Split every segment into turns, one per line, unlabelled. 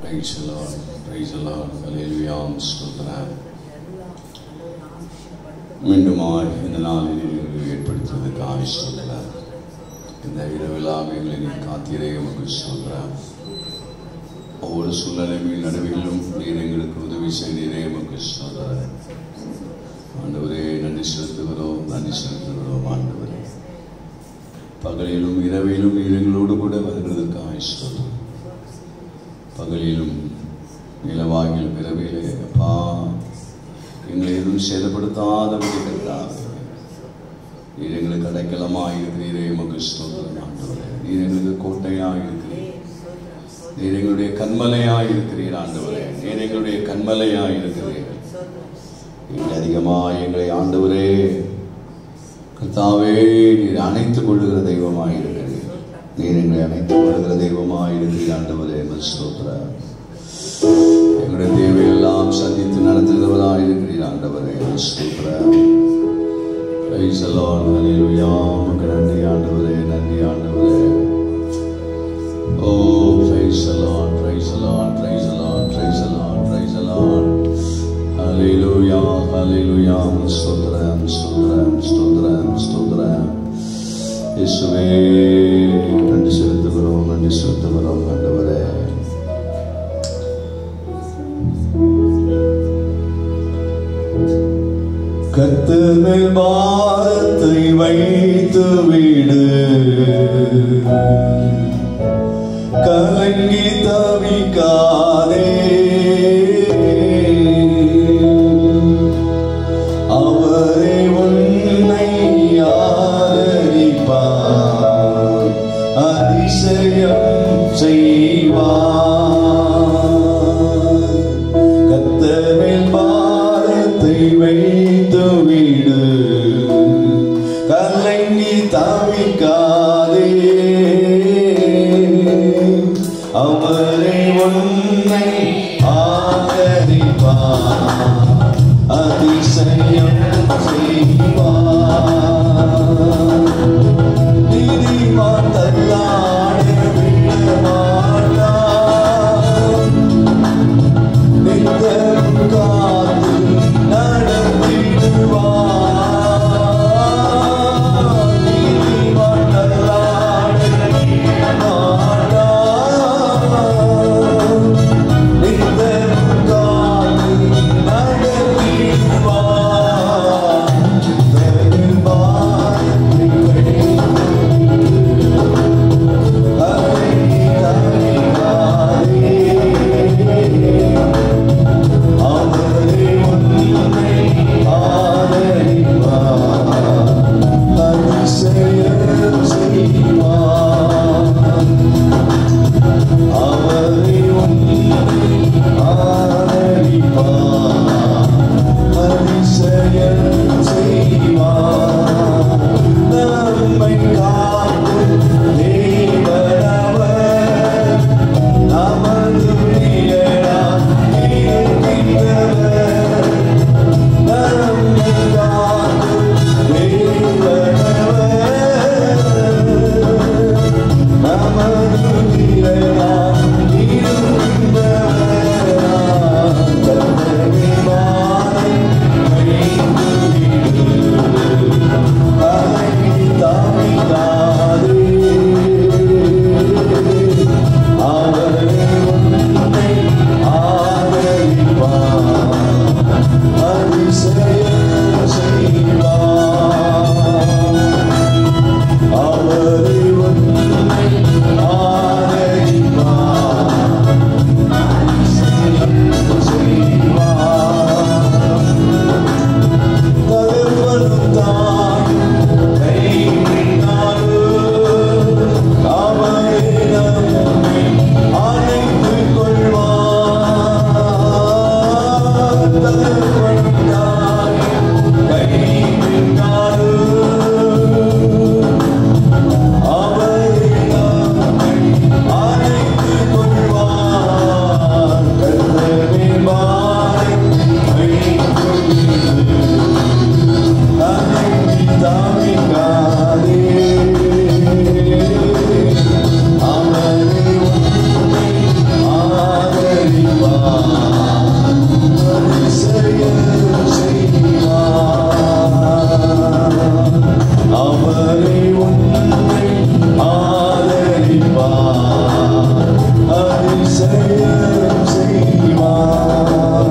Praise the Lord. Praise the Lord. Hallelujah. ஸ்தோத்திரம். மீண்டுமாய் இந்த நாளில் நீங்கள் ஏற்படுத்துவதற்கு ஆயுஷ்தான் இந்த இரவிலாம் எங்களை நீ காத்தீரே உமக்கு சொல்கிறேன் ஒவ்வொரு சூழ்நிலைமையின் நடுவிலும் நீர் எங்களுக்கு உதவி செய்தீரே உமக்கு சொல்கிறேன் ஆண்டவரே நன்றி செலுத்துகிறோம் நன்றி செலுத்துகிறோம் ஆண்டவரே பகலிலும் இரவிலும் நீர் எங்களோடு கூட வருகிறதற்கு ஆயுஷ்தான் பகலிலும் நிலவாகிலும் இரவிலே அப்பா எங்களை எதுவும் சேதப்படுத்தாதபடி கட்டாது நீர் எங்களுக்கு அடைக்கலமாக இருக்கிறீரே எமக்கு ஸ்தோத்திரம் ஆண்டவரே நீர் எங்களுக்கு கோட்டையாக இருக்கிறீர் நீர் எங்களுடைய கண்மலையாக இருக்கிறீர் ஆண்டவரே நீர் எங்களுடைய கண்மலையாக இருக்கிறீர் நீங்கள் அதிகமாக எங்களை ஆண்டவரே கர்த்தாவே நீர் அணைத்துக் கொள்ளுகிற தெய்வமாக இருக்கிறீர் நீர் எங்களை அணைத்துக் கொள்ளுகிற தெய்வமாக இருக்கிறீர் ஆண்டவரே எமக்கு ஸ்தோத்திரம் எங்களுடைய தேவையெல்லாம் சந்தித்து நடத்துகிறவராக இருக்கிறீர் ஆண்டவரே ஸ்தோத்திரம் Praise the Lord. Hallelujah. உமக்கு நன்றி ஆண்டவரே நன்றி ஆண்டவரே Oh, praise the Lord, praise the Lord, praise the Lord, praise the Lord, praise the Lord. Hallelujah, hallelujah. ஸ்தோத்திரம், ஸ்தோத்திரம், ஸ்தோத்திரம், ஸ்தோத்திரம். இயேசுவே நன்றி செலுத்துகிறோம் நன்றி செலுத்துகிறோம் ஆண்டவரே கர்த்தர் மேல் பாரத்தை வைத்து விடு கலங்கி தவிக்காதே அவரே உன்னை ஆதரிப்பார் அதிசயம் செய்வார் கத்தரில் பாரத்தை வைத்து விடு கலங்கி தவிக்காதே அவரை உன்னை ஆதரிப்பார் அதிசயம் செய்வார் நீதிமான் தள்ளாட விடமாட்டார் நித்தம் காத்து நடத்திடுவார். நீதிமான் தள்ளாட விடமாட்டார்.
அதிசயம் செய்வார்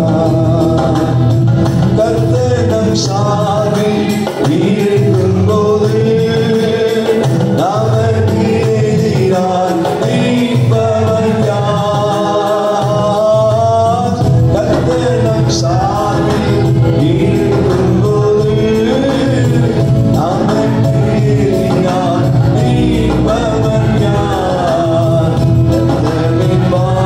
கர்த்தனம் சாமி இருக்கும் போது நமக்கு எதிராய் நிற்பவன் யார்? கர்த்தனம் சாமி இருக்கும் போது நமக்கு எதிராய் நிற்பவன் யார்? கர்த்தரின் வார்த்தை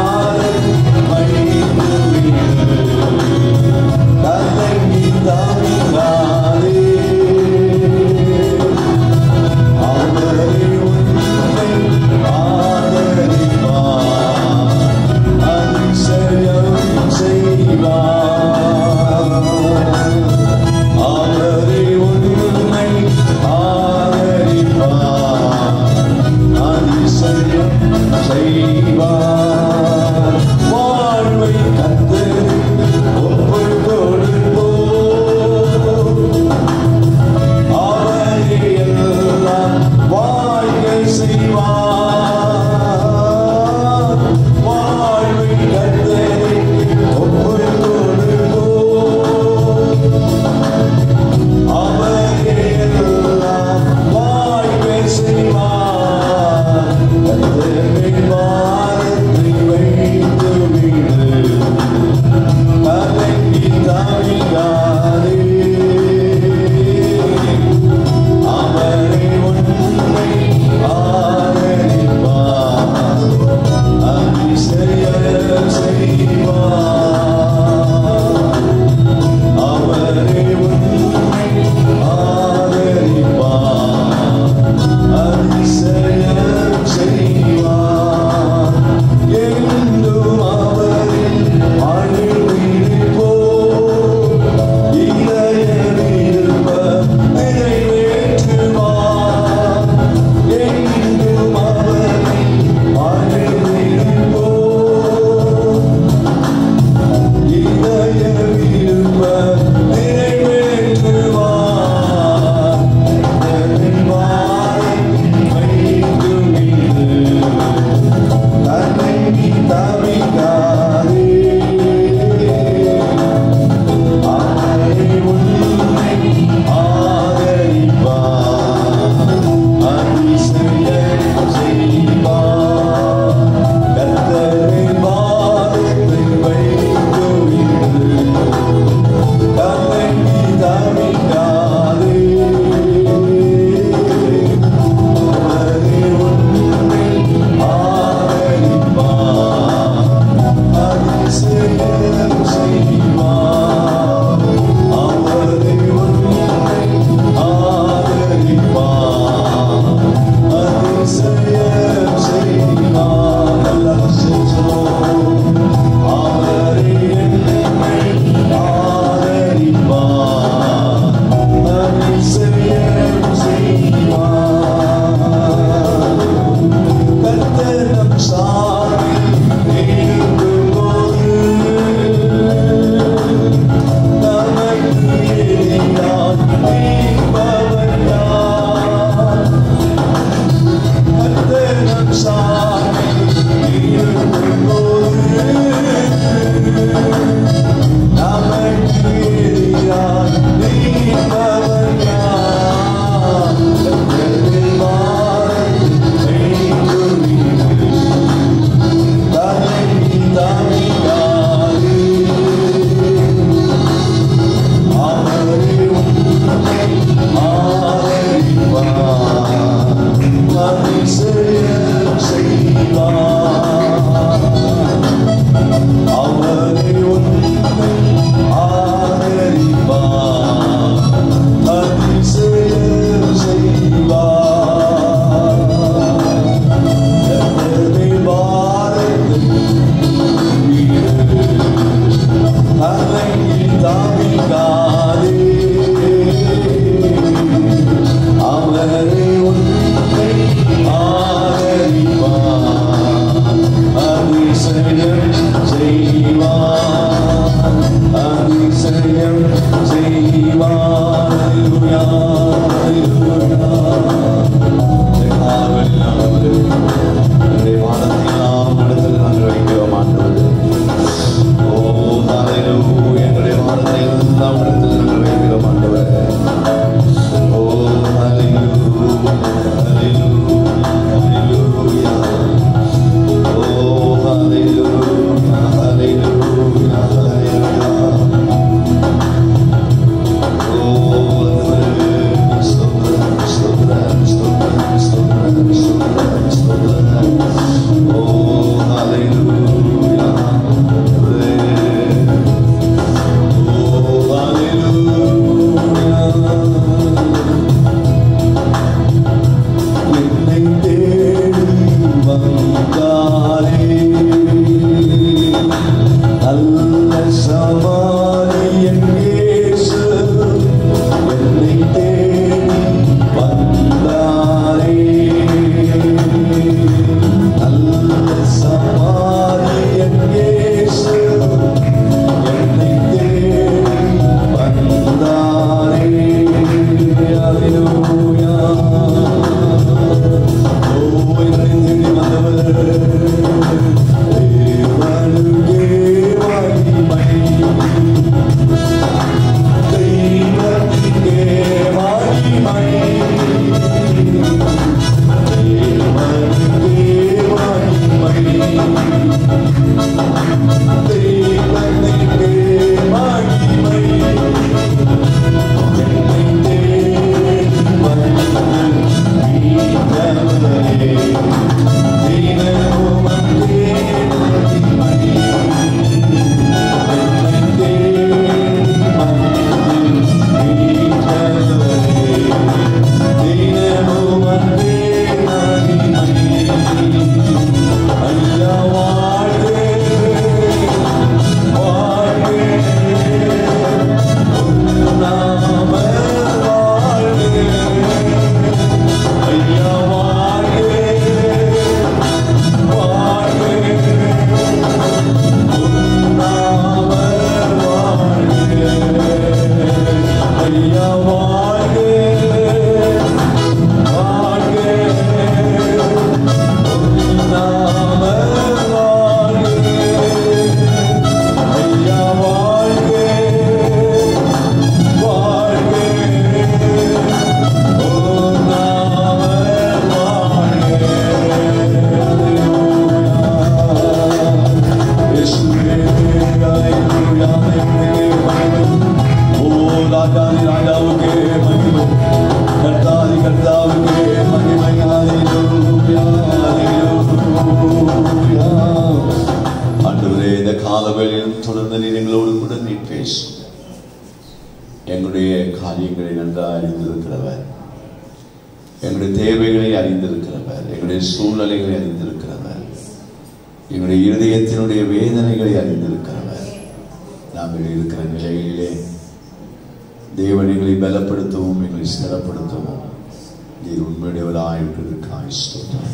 நீர் எங்களோடு கூட நீர் பேசும் எங்களுடைய காரியங்களை நன்றாக அறிந்திருக்கிறவர் எங்களுடைய தேவைகளை அறிந்திருக்கிறவர் எங்களுடைய சூழ்நிலைகளை அறிந்திருக்கிறவர் எங்களுடைய இருதயத்தினுடைய வேதனைகளை அறிந்திருக்கிறவர் நாங்கள் இருக்கிற நிலையிலே தேவன் எங்களை பலப்படுத்தவும் எங்களை ஸ்திரப்படுத்தவும் நீர் உண்மையுடையவராக இருக்கிறதுக்காக ஸ்தோத்திரம்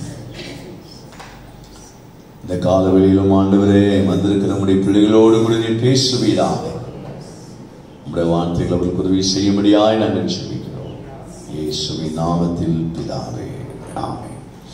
இந்த காலவெளியிலும் ஆண்டவரே வந்திருக்கிற நம்முடைய பிள்ளைகளோடு கூட நீர் பேசுவீராக நம்முடைய வார்த்தைகள் அவர்களுக்கு உதவி செய்யும்படியாய் நாங்கள் செபிக்கிறோம் இயேசுவின் நாமத்தில் பிதாவே ஆமென்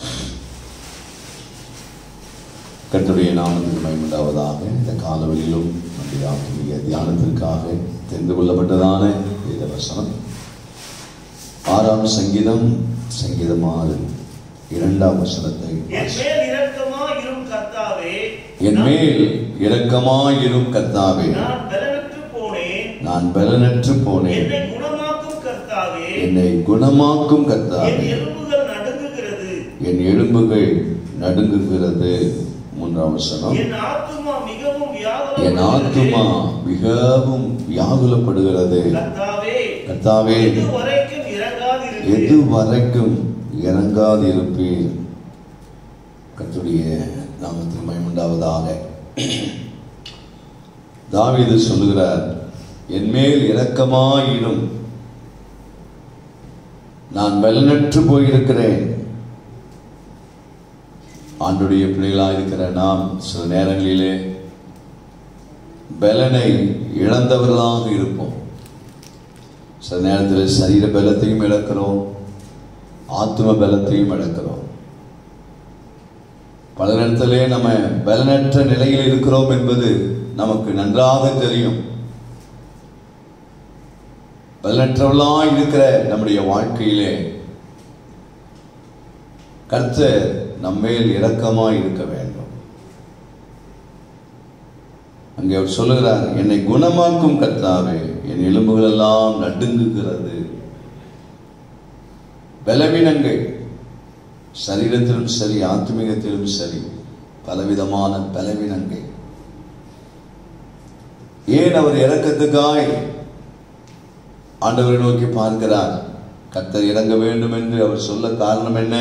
கர்த்தருடைய நாமத்துக்கு மயமுண்டாவதாக இந்த காலவெளியிலும் நம்முடைய ஆத்மீக தியானத்திற்காக தெரிந்து கொள்ளப்பட்டதான வேத வசனம் ஆறாம் சங்கீதம் சங்கீதம் ஆறு இரண்டாம் வசனத்தை
என் மேல் இரக்கமாயிரும் கர்த்தாவே
என் மேல் இரக்கமாயிரும் கர்த்தாவே
நான் பலனற்று போனேன்
நான் பலனற்று போனேன்
என்னை குணமாக்கும் கர்த்தாவே
என்னை குணமாக்கும்
என்
கர்த்தாவே
எலும்புகள் நடுங்குகிறது
என் எலும்புகள் நடுங்குகிறது மூன்றாம் வசனம்
என் ஆத்துமா மிகவும்
என் ஆத்துமா மிகவும் வியாகுலப்படுகிறது
கர்த்தாவே
கர்த்தாவே
இது வரைக்கும் இறங்காதிருப்பேன்
எது வரைக்கும் இறங்காதிருப்பீர் கர்த்தருடைய நாமத்தில் மயமுண்டாவதாக தாவீது சொல்லுகிறார் என் மேல் இரக்கமாயிரும் நான் பலனற்று போயிருக்கிறேன் ஆண்டுடைய பிள்ளைகளாக இருக்கிற நாம் சில நேரங்களிலே பலனை இழந்தவர்களாக இருப்போம் சில நேரத்தில் சரீர பலத்தையும் இழக்கிறோம் ஆத்ம பலத்தையும் இழக்கிறோம் பல நேரத்திலே நம்ம பலனற்ற நிலையில் இருக்கிறோம் என்பது நமக்கு நன்றாக தெரியும் பலனற்றவர்களாய் இருக்கிற நம்முடைய வாழ்க்கையிலே கர்த்தர் நம்மேல் இரக்கமாய் இருக்க வேண்டும் அங்கே அவர் சொல்லுகிறார் என்னை குணமாக்கும் கர்த்தாவே என் எலும்புகள் எல்லாம் நடுங்குகிறது பலவீனங்கள் சரீரத்திலும் சரி ஆத்மீகத்திலும் சரி பலவிதமான பலவீனங்கள் ஏன் அவர் இறக்கத்துக்காய் ஆண்டவரை நோக்கி பார்க்கிறார் கர்த்தர் இறங்க வேண்டும் என்று அவர் சொல்ல காரணம் என்ன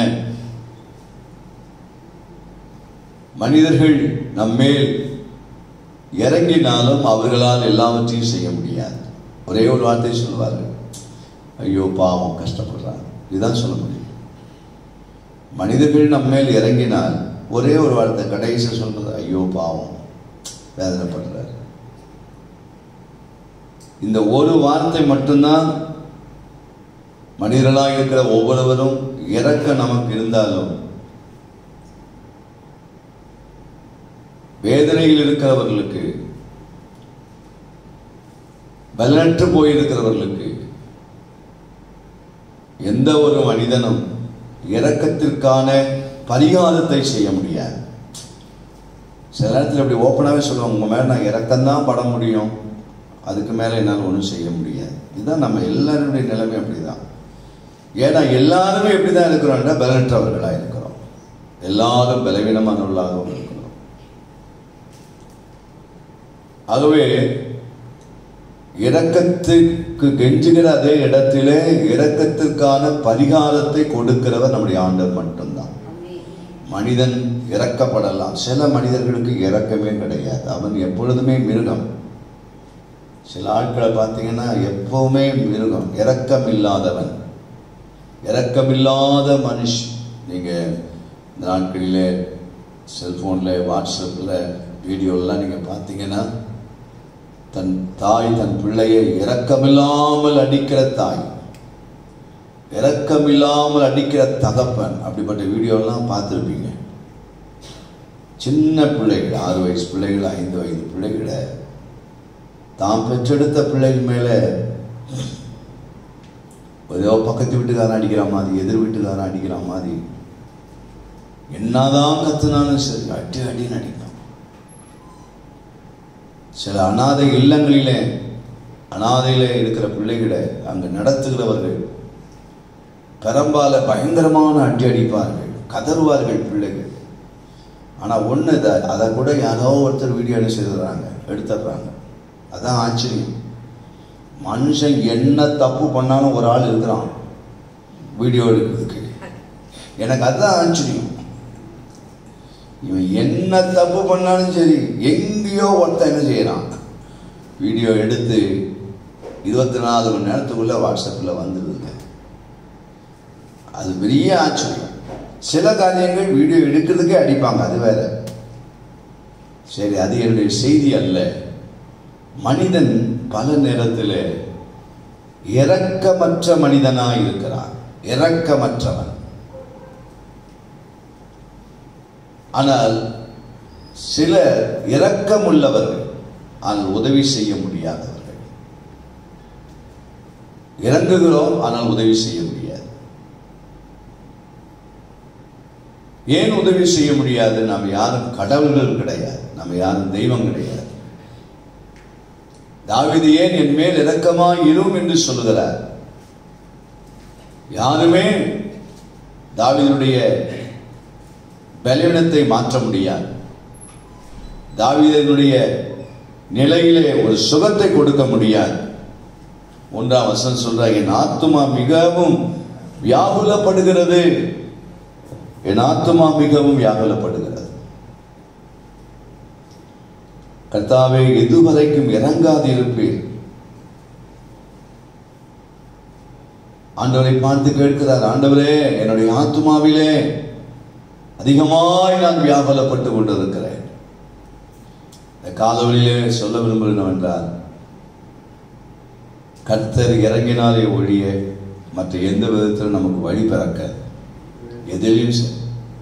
மனிதர்கள் நம்மேல் இறங்கினாலும் அவர்களால் எல்லாவற்றையும் செய்ய முடியாது ஒரே ஒரு வார்த்தை சொல்வார்கள் ஐயோ பாவம் கஷ்டப்படுறாங்க இதுதான் சொல்ல முடியும் மனிதர்கள் நம்மேல் இறங்கினால் ஒரே ஒரு வார்த்தை கடைசி சொல்றது ஐயோ பாவம் வேதனைப்படுறாரு இந்த ஒரு வார்த்தை மட்டும்தான் மனிதர்களாக இருக்கிற ஒவ்வொருவரும் இறக்க நமக்கு இருந்தாலும் வேதனையில் இருக்கிறவர்களுக்கு பலனற்று போயிருக்கிறவர்களுக்கு எந்த ஒரு மனிதனும் இரக்கத்திற்கான பரிகாரத்தை செய்ய முடியாது சில நேரத்தில் இப்படி ஓப்பனாகவே சொல்லுவாங்க உங்கள் மேலே நான் இறக்கம்தான் பட முடியும் அதுக்கு மேலே என்னால் ஒன்றும் செய்ய முடியாது இதுதான் நம்ம எல்லாருடைய நிலைமை அப்படிதான் ஏன்னா எல்லாருமே எப்படி தான் இருக்கிறோம்னா பலனற்றவர்களாக இருக்கிறோம் எல்லாரும் பலவீனமானவர்களாகவும் இருக்கிறோம் ஆகவே இரக்கத்துக்கு கெஞ்சுகிற அதே இடத்திலே இரக்கத்திற்கான பரிகாரத்தை கொடுக்கிறவர் நம்முடைய ஆண்டவர் மட்டும்தான் மனிதன் இறக்கப்படலாம் சில மனிதர்களுக்கு இறக்கமே கிடையாது அவன் எப்பொழுதுமே மிருகம் சில ஆட்களை பார்த்தீங்கன்னா எப்பவுமே மிருகம் இரக்கம் இல்லாதவன் இரக்கமில்லாத மனுஷ் நீங்கள் இந்த நாட்களிலே செல்ஃபோனில் வாட்ஸ்அப்பில் வீடியோலாம் நீங்கள் பார்த்தீங்கன்னா தன் தாய் தன் பிள்ளையை இரக்கமில்லாமல் அடிக்கிற தாய் இரக்கமில்லாமல் அடிக்கிற தகப்பன் அப்படிப்பட்ட வீடியோலாம் பார்த்துருப்பீங்க சின்ன பிள்ளைகள் ஆறு வயசு பிள்ளைகள் ஐந்து வயது பிள்ளைகளை தாம் பெற்றெடுத்த பிள்ளைகள் மேலே ஏதோ பக்கத்து வீட்டுக்காரன் அடிக்கிற மாதிரி எதிர் வீட்டுக்காரன் அடிக்கிற மாதிரி என்னதான் கத்துனாலும் சரி அடி அடின்னு அடிக்கும் சில அனாதை இல்லங்களிலே அனாதையிலே இருக்கிற பிள்ளைகளை அங்கு நடத்துகிறவர்கள் பெரம்பால பயங்கரமான அடி அடிப்பார்கள் கதறுவார்கள் பிள்ளைகள் ஆனால் ஒன்று அதை கூட யாரோ ஒருத்தர் வீடியோ எடுத்துடுறாங்க எடுத்துடுறாங்க அதான் ஆச்சரியம் மனுஷன் என்ன தப்பு பண்ணாலும் ஒரு ஆள் இருக்கிறான் வீடியோ எடுக்கிறதுக்கு எனக்கு அதுதான் ஆச்சரியம் இவன் என்ன தப்பு பண்ணாலும் சரி எங்கேயோ ஒருத்தன் என்ன செய்யறான் வீடியோ எடுத்து இருபத்தி நாலு மணி நேரத்துக்குள்ள வாட்ஸ்அப்பில் வந்துடுதுங்க அது பெரிய ஆச்சரியம் சில காரியங்கள் வீடியோ எடுக்கிறதுக்கே அடிப்பாங்க அது வேற சரி அது என்னுடைய செய்தி அல்ல மனிதன் பல நேரத்தில் இரக்கமற்ற மனிதனாய் இருக்கிறான் இரக்கமற்றவன் ஆனால் சில இரக்கமுள்ளவர்கள் ஆனால் உதவி செய்ய முடியாதவர்கள் இறங்குகிறோம் ஆனால் உதவி செய்ய முடியாது ஏன் உதவி செய்ய முடியாது நாம் யாரும் கடவுள்கள் கிடையாது நம்ம யாரும் தெய்வம் கிடையாது தாவீது ஏன் என் மேல் இரக்கமாய் இரும் என்று சொல்லுகிறார் யாருமே தாவீதுடைய பலவீனத்தை மாற்ற முடியாது தாவீதனுடைய நிலையிலே ஒரு சுகத்தை கொடுக்க முடியாது ஒன்றாம் வசனம் சொல்ற என் ஆத்துமா மிகவும் வியாகுலப்படுகிறது என் ஆத்துமா மிகவும் வியாகுலப்படுகிறது கர்த்தாவே எதுவரைக்கும் இறங்காதிருப்பேன் ஆண்டவரை பார்த்து கேட்கிறார் ஆண்டவரே என்னுடைய ஆத்துமாவிலே அதிகமாய் நான் வியாபலப்பட்டு கொண்டிருக்கிறேன் இந்த காலவழியிலே சொல்ல விரும்புகிறோம் என்றால் கர்த்தர் இறங்கினாலே ஒழிய மற்ற எந்த விதத்திலும் நமக்கு வழி பிறக்க எதிலையும் சரி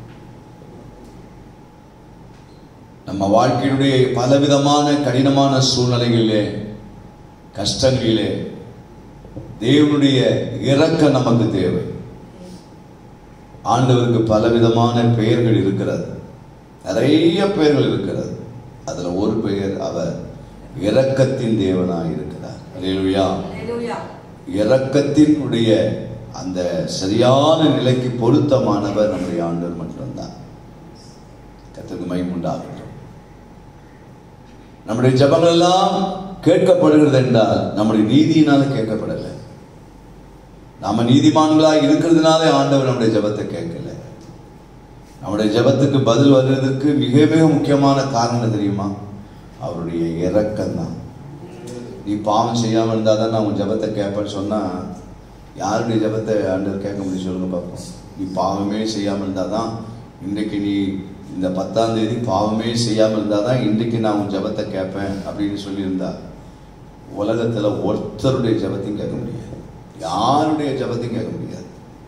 நம்ம வாழ்க்கையினுடைய பலவிதமான கடினமான சூழ்நிலைகளிலே கஷ்டங்களிலே தேவனுடைய இரக்கம் நமக்கு தேவை ஆண்டவருக்கு பலவிதமான பெயர்கள் இருக்கிறது நிறைய பெயர்கள் இருக்கிறது அதுல ஒரு பெயர் அவர் இரக்கத்தின் தேவனாய் இருக்கிறார் அல்லேலூயா
Hallelujah.
இரக்கத்தினுடைய அந்த சரியான நிலைக்கு பொருத்தமானவர் நம்முடைய ஆண்டவர் மட்டும்தான் கத்திற்கு மைமுண்டாகட்டும் நம்முடைய ஜெபங்கள் எல்லாம் கேட்கப்படுகிறது என்றால் நம்முடைய நீதியினால கேட்கப்படலை நாம நீதிமான்களாக இருக்கிறதுனாலே ஆண்டவர் நம்முடைய ஜெபத்தை கேட்கல நம்முடைய ஜெபத்துக்கு பதில் வருவதற்கு மிக மிக முக்கியமான காரணம் என்ன தெரியுமா அவருடைய இரக்கம் தான் நீ பாவம் செய்யாமல் இருந்தால் தான் நான் உன் ஜெபத்தை கேட்பேன்னு சொன்னா யாருடைய ஜெபத்தை ஆண்டவர் கேட்க முடியும் சொல்லுங்க பார்ப்போம் நீ பாவமே செய்யாமல் இருந்தால் தான் இன்றைக்கு நீ இந்த பத்தாம் தேதி பாவமே செய்யாமல் இருந்தால் தான் இன்றைக்கு நான் உன் ஜெபத்தை கேட்பேன் அப்படின்னு சொல்லியிருந்தா உலகத்தில் ஒருத்தருடைய ஜெபத்தையும் கேட்க முடியாது யாருடைய ஜெபத்தையும் கேட்க முடியாது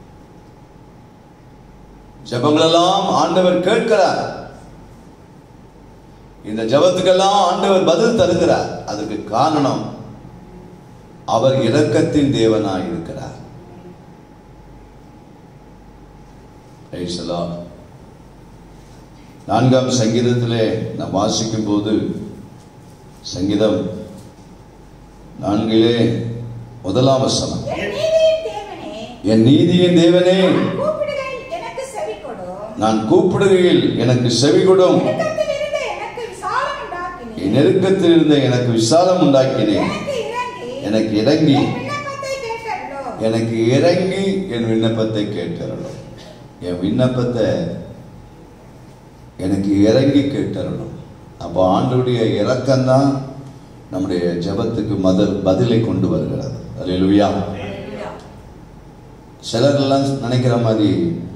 ஜெபங்களெல்லாம் ஆண்டவர் கேட்கிறார் இந்த ஜெபத்துக்கெல்லாம் ஆண்டவர் பதில் தருகிறார் அதுக்கு காரணம் அவர் இரக்கத்தின் தேவனாய் இருக்கிறார் Praise the Lord. நான்காம் சங்கீதத்திலே நாம் வாசிக்கும் போது சங்கீதம் நான்கிலே முதலாம் வசனம்
என் நீதியின் தேவனே,
என் நீதியின் தேவனே
நான் கூப்பிடுகையில் எனக்கு செவி கொடும்.
நான் கூப்பிடுகையில் எனக்கு செவி கொடும்
நெருக்கத்திலிருந்து எனக்கு விசாலம் உண்டாக்கினீர்.
என் நெருக்கத்தில் இருந்த எனக்கு விசாலம் உண்டாக்கினேன்
எனக்கு
எனக்கு
இறங்கி
இறங்கி
என் விண்ணப்பத்தை கேட்டருளும்.
எனக்கு இறங்கி என் விண்ணப்பத்தை கேட்டருளும் என் விண்ணப்பத்தை எனக்கு இறங்கி கேட்டருளும் அப்போ ஆண்டுடைய இரக்கம்தான் நம்முடைய ஜெபத்துக்கு மதல் பதிலை கொண்டு வருகிறது அல்லேலூயா
Hallelujah.
சிலரெல்லாம் நினைக்கிற மாதிரி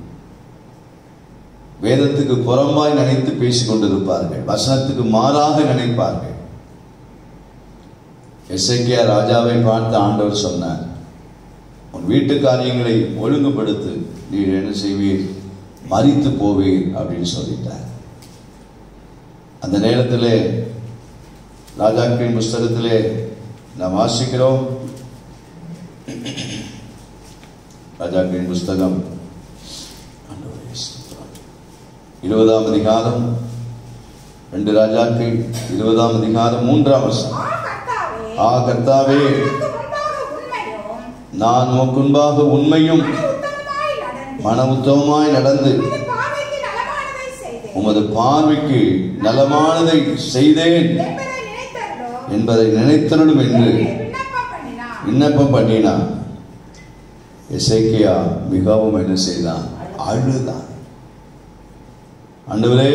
வேதத்துக்கு புறம்பாய் நினைத்து பேசிக் கொண்டிருப்பார்கள் வசனத்துக்கு மாறாக நினைப்பார்கள் எசேக்கியா ராஜாவை பார்த்து ஆண்டவர் சொன்னார் உன் வீட்டு காரியங்களை ஒழுங்குபடுத்து நீர் என்ன செய்வீர் மறித்து போவீர் அப்படின்னு சொல்லிட்டார் அந்த நேரத்திலே ராஜாக்களின் புஸ்தகத்திலே நாம் வாசிக்கிறோம் ராஜாக்களின் புஸ்தகம் ஆண்டவரே, ஸ்தோத்திரம். இருபதாம் அதிகாரம் ரெண்டு ராஜாக்கள் இருபதாம் அதிகாரம் மூன்றாம் வருஷம்
ஆ கர்த்தாவே,
ஆ கர்த்தாவே
உமக்கு முன்பாக உண்மையும்
நான் உமக்கு முன்பாக உண்மையும்
மன உத்தமமாய் நடந்து,
மன உத்தமமாய் நடந்து
உமது பார்வைக்கு நலமானதை செய்தேன்
உமது பார்வைக்கு நலமானதை செய்தேன்
என்பதை நினைத்தருளும்.
என்பதை நினைத்தருளும் என்று
விண்ணப்பம் பண்ணினான்
விண்ணப்பம் பண்ணினான் எசேக்கியா மிகவும் என்ன செய்தான் அழுதான் ஆண்டவரே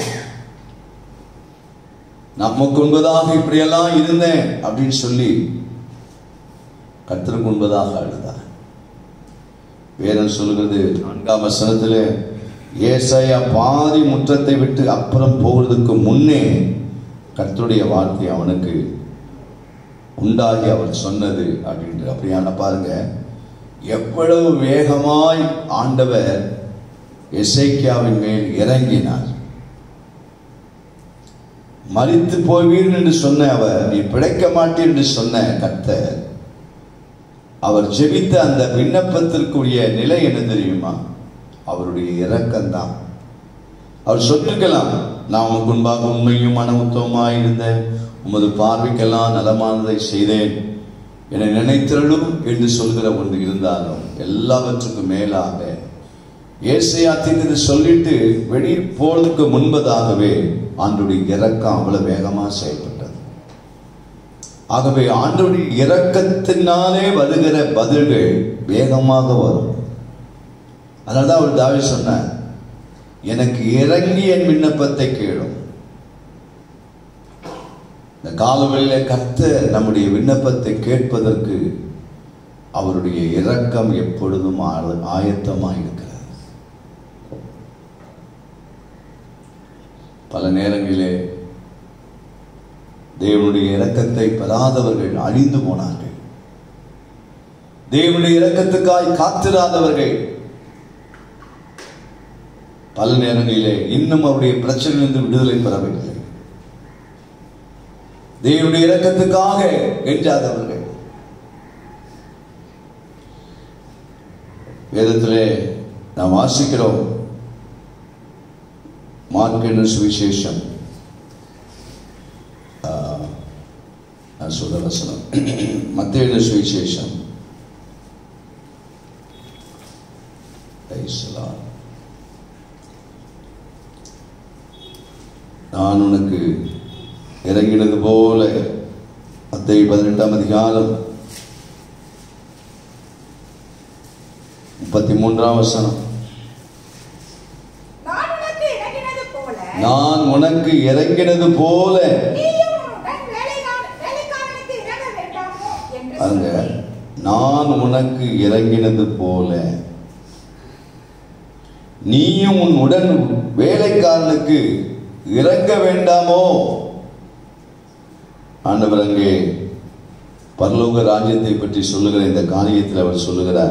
நமக்கு உண்பதாக இப்படியெல்லாம் இருந்தேன் அப்படின்னு சொல்லி கர்த்தருக்கு உண்பதாக அழுதான் வேதம் சொல்கிறது நான்காம் வசனத்தில் ஏசாயா பாதி முற்றத்தை விட்டு அப்புறம் போகிறதுக்கு முன்னே கர்த்தருடைய வார்த்தை அவனுக்கு உண்டாகி அவர் சொன்னது அப்படின்ட்டு அப்படியான பாருங்க எவ்வளவு வேகமாய் ஆண்டவர் எசேக்கியாவின் மேல் இறங்கினார் மறித்து போவீர் என்று சொன்ன அவர் நீ பிழைக்க மாட்டீர் என்று சொன்ன கர்த்தர் அவர் ஜெபித்த அந்த விண்ணப்பத்திற்குரிய நிலை என்ன தெரியுமா அவருடைய இரக்கம்தான் அவர் சொல்லிருக்கலாம் நான் உனக்கு முன்பாக உண்மையும் மன உத்தவமாய் இருந்தேன் உமது பார்வைக்கெல்லாம் நலமானதை செய்தேன் என்னை நினைத்திரளும் என்று சொல்கிற ஒன்று இருந்தாலும் எல்லாவற்றுக்கும் மேலாக ஏசையா தீர்ந்து சொல்லிட்டு வெளியே போறதுக்கு முன்பதாகவே ஆண்டுடைய இரக்கம் அவ்வளவு வேகமா செயல்பட்டது ஆகவே ஆண்டுடைய இரக்கத்தினாலே வருகிற பதில்கள் வேகமாக வரும் அதனால்தான் அவர் தாவி சொன்னார் எனக்கு இறங்கி என் விண்ணப்பத்தை கேளும் இந்த காலவெளியில கர்த்த நம்முடைய விண்ணப்பத்தை கேட்பதற்கு அவருடைய இரக்கம் எப்பொழுதும் ஆ- ஆயத்தமாய் இருக்கிறது பல நேரங்களிலே தேவனுடைய இரக்கத்தை பெறாதவர்கள் அழிந்து போனார்கள் தேவனுடைய இரக்கத்துக்காய் காத்திராதவர்கள் பல நேரங்களிலே இன்னும் அவருடைய பிரச்சனையிலிருந்து விடுதலை பெறவில்லை தேவனுடைய இரக்கத்துக்காக எஞ்சாதவர்கள் வேதத்திலே நாம் வாசிக்கிறோம் மார்க்கென சுவிசேஷம் ஆ, நான் சொல்ற வசனம் மத்திய சுவிசேஷம் Praise the Lord. நான் உனக்கு இறங்கினது போல மத்திய பதினெட்டாம் அதிகாரம் முப்பத்தி மூன்றாம் வசனம்
நான் உனக்கு இறங்கினது போல
நான் உனக்கு இறங்கினது போல
நீயும் உன் வேலைக்கார- வேலைக்காரனுக்கு இறங்க வேண்டாமோ என்று
பாருங்க
சொல்லி,
நான் உனக்கு இறங்கினது போல நீயும் உன் உடன் வேலைக்காரனுக்கு இறங்க வேண்டாமோ ஆண்டவர் அங்கே பரலோக ராஜ்யத்தை பற்றி சொல்லுகிற இந்த காரியத்தில் அவர் சொல்லுகிறார்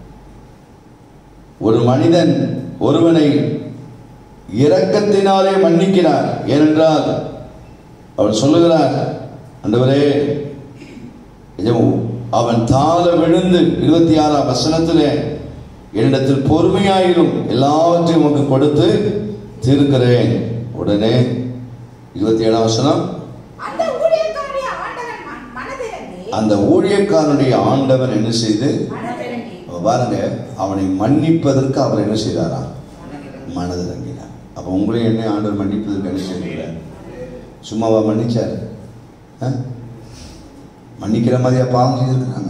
ஒரு மனிதன் ஒருவனை இரக்கத்தினாலே மன்னிக்கிறார் ஏனென்றால் அவர் சொல்லுகிறார் ஆண்டவரே இதோ அவன் தாழ விழுந்து இருபத்தி ஆறாம் வசனத்திலே என்னிடத்தில் பொறுமையாயிரும் எல்லாவற்றையும் உனக்கு கொடுத்து தீர்க்கிறேன் உடனே இருபத்தி ஏழாம் வசனம்
அந்த ஊழியக்காரனுடைய ஆண்டவன் மன- மனதிறங்கி
அந்த ஊழியக்காரனுடைய ஆண்டவன் என்ன செய்து
மனதிறங்கி
அப்ப பாருங்க அவனை மன்னிப்பதற்கு அவர் என்ன செய்தாரா மனதிறங்கினார் அப்ப உங்களையும் என்ன ஆண்டவர் மன்னிப்பதற்கு என்ன செய்கிறார் சும்மாவா மன்னிச்சார் ஆ? மன்னிக்கிற மாதிரியா பாவம் செய்திருக்கிறாங்க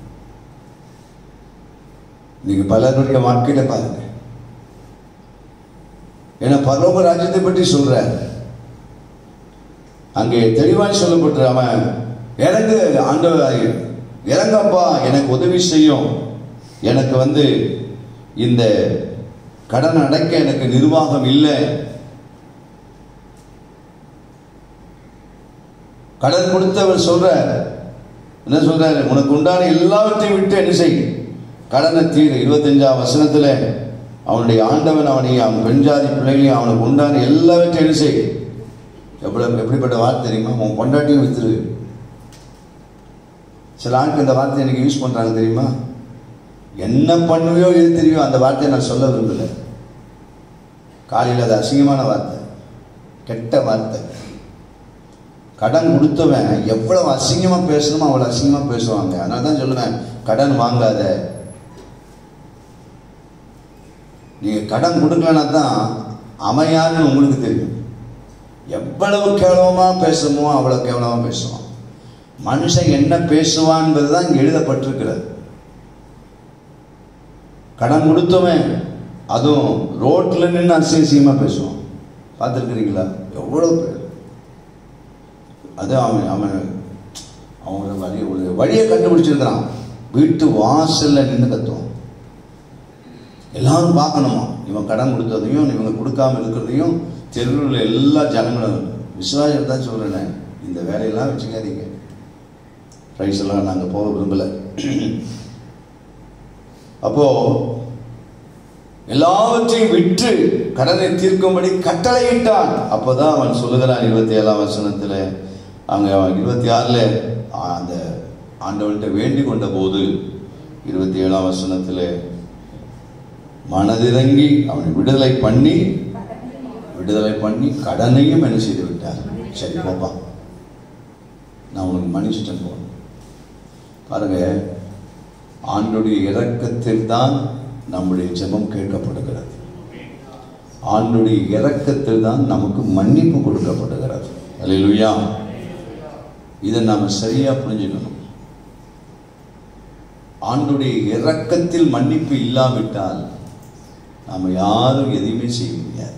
நீங்க பலருடைய வாழ்க்கையில பாருங்க ஏன்னா பரலோக ராஜ்யத்தை பற்றி சொல்ற அங்கே தெளிவாய் சொல்லப்பட்டு அவன் இறங்கு ஆண்டவர் இறங்கப்பா எனக்கு உதவி செய்யும் எனக்கு வந்து இந்த கடன் அடைக்க எனக்கு நிர்வாகம் இல்லை கடன் கொடுத்தவர் சொல்ற என்ன சொல்றாரு உனக்கு உண்டான எல்லாவற்றையும் விட்டு என்ன செய் கடனை தீர் இருபத்தஞ்சாம் வசனத்துல அவனுடைய ஆண்டவன் அவனை அவன் பெண்ஜாதி பிள்ளைகளையும் அவனுக்கு உண்டான எல்லாவற்றையும் என்ன செய் எவ்வளவு எப்படிப்பட்ட வார்த்தை தெரியுமா உன் பொண்டாட்டியும் வித்துரு சில ஆட்கள் இந்த வார்த்தை எனக்கு யூஸ் பண்றாங்க தெரியுமா என்ன பண்ணுவியோ எது தெரியும் அந்த வார்த்தையை நான் சொல்ல விரும்பல காலையில் அது அசிங்கமான வார்த்தை கெட்ட வார்த்தை கடன் கொடுத்தவன் எவ்வளவு அசிங்கமா பேசணுமோ அவ்வளவு அசிங்கமா பேசுவாங்க அதனால தான் சொல்லுவேன் கடன் வாங்காத நீங்க கடன் கொடுக்கலனா தான் அமையான்னு உங்களுக்கு தெரியும் எவ்வளவு கேவலமா பேசணுமோ அவ்வளவு கேவலமா பேசுவான் மனுஷன் என்ன பேசுவான் என்பதுதான் இங்க எழுதப்பட்டிருக்கிறது கடன் கொடுத்தவன் அதுவும் ரோட்ல நின்று அசியசியமா பேசுவான் பார்த்துருக்கிறீங்களா எவ்வளோ பேர் அது அவன் அவன் அவங்கள வழி ஒரு வழியை கண்டுபிடிச்சிருக்கிறான் வீட்டு வாசல்ல நின்று கத்துவான் எல்லாரும் பார்க்கணுமா இவன் கடன் கொடுத்ததையும் இவங்க கொடுக்காம இருக்கிறதையும் தெருவில் எல்லா ஜனங்களும் விசுவாசம் தான் சொல்றேன் இந்த வேலையெல்லாம் வச்சுக்காதீங்க ரைஸ் எல்லாம் நாங்கள் போக விரும்பல அப்போ எல்லாவற்றையும் விற்று கடனை தீர்க்கும்படி கட்டளையிட்டான் அப்போதான் அவன் சொல்லுகிறான் இருபத்தி ஏழாம் வசனத்தில் அங்க அவன் இருபத்தி ஆறுல அந்த ஆண்டவன்கிட்ட வேண்டிக் கொண்ட போது இருபத்தி ஏழாம் வசனத்தில் மனதிறங்கி அவனை விடுதலை பண்ணி விடுதலை பண்ணி கடனையும் என்ன செய்து விட்டார் சரி போப்பா நான் உனக்கு மன்னிச்சுட்டேன் போகணும் பாருங்க ஆண்டுடைய இரக்கத்தில் தான் நம்முடைய ஜெபம் கேட்கப்படுகிறது ஆண்டுடைய இரக்கத்தில் தான் நமக்கு மன்னிப்பு கொடுக்கப்படுகிறது அல்லேலூயா இதை நாம சரியா புரிஞ்சுக்கணும் ஆண்டுடைய இரக்கத்தில் மன்னிப்பு இல்லாவிட்டால் நாம யாரும் எதையுமே செய்ய முடியாது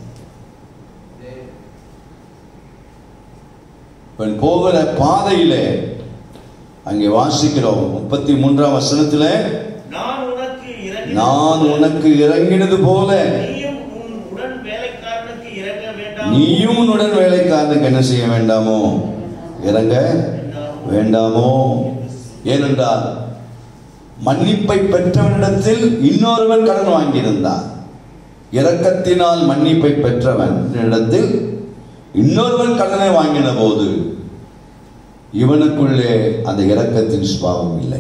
இப்ப போகிற பாதையிலே அங்கே வாசிக்கிறோம் முப்பத்தி மூன்றாம் வசனத்துல
நான் உனக்கு இறங்கி
நான் உனக்கு இறங்கினது போல
நீயும் உன் உடன் வேலைக்காரனுக்கு இறங்க வேண்டாம்
நீயும் உன்னுடன் வேலைக்காரனுக்கு என்ன செய்ய வேண்டாமோ இறங்க வேண்டாமோ ஏனென்றால் மன்னிப்பை பெற்றவனிடத்தில் இன்னொருவன் கடன் வாங்கியிருந்தான் இரக்கத்தினால் மன்னிப்பை பெற்றவன் இடத்தில் இன்னொருவன் கடனை வாங்கின போது இவனுக்குள்ளே அந்த இரக்கத்தின் சுபாவம் இல்லை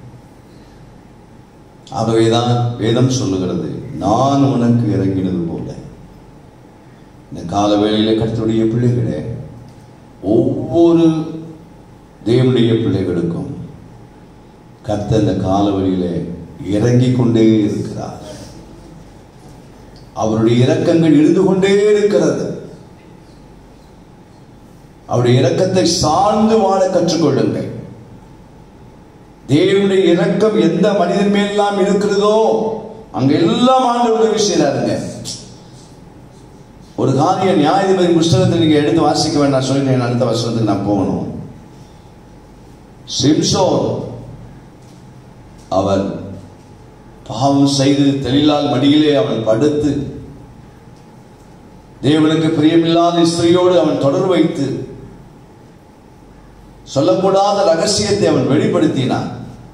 ஆகவேதான் வேதம் சொல்லுகிறது நான் உனக்கு இறங்கினது போல இந்த கால வேளையில கர்த்தருடைய பிள்ளைகளே ஒவ்வொரு தேவனுடைய பிள்ளைகளுக்கும் கர்த்தர் இந்த கால வழியிலே இறங்கிக் கொண்டே இருக்கிறார் அவருடைய இரக்கங்கள் இருந்து கொண்டே இருக்கிறது அவருடைய இரக்கத்தை சார்ந்து வாழ கற்றுக்கொள்ளுங்கள் தேவனுடைய இரக்கம் எந்த மனிதன் மேலாம் இருக்கிறதோ அங்க எல்லாம் ஆண்டு உதவி செய்யறாருங்க ஒரு காரிய நியாயாதிபதி புஸ்தகத்தை நீங்க எடுத்து வாசிக்க வேண்டாம் சொல்லி நான் அடுத்த வருஷத்துக்கு நான் போகணும் சிம்சோன் அவன் பாவம் செய்து தெளிலால் மடியிலே அவன் படுத்து தேவனுக்கு பிரியமில்லாத ஸ்திரியோடு அவன் தொடர் வைத்து சொல்லக்கூடாத ரகசியத்தை அவன் வெளிப்படுத்தினான்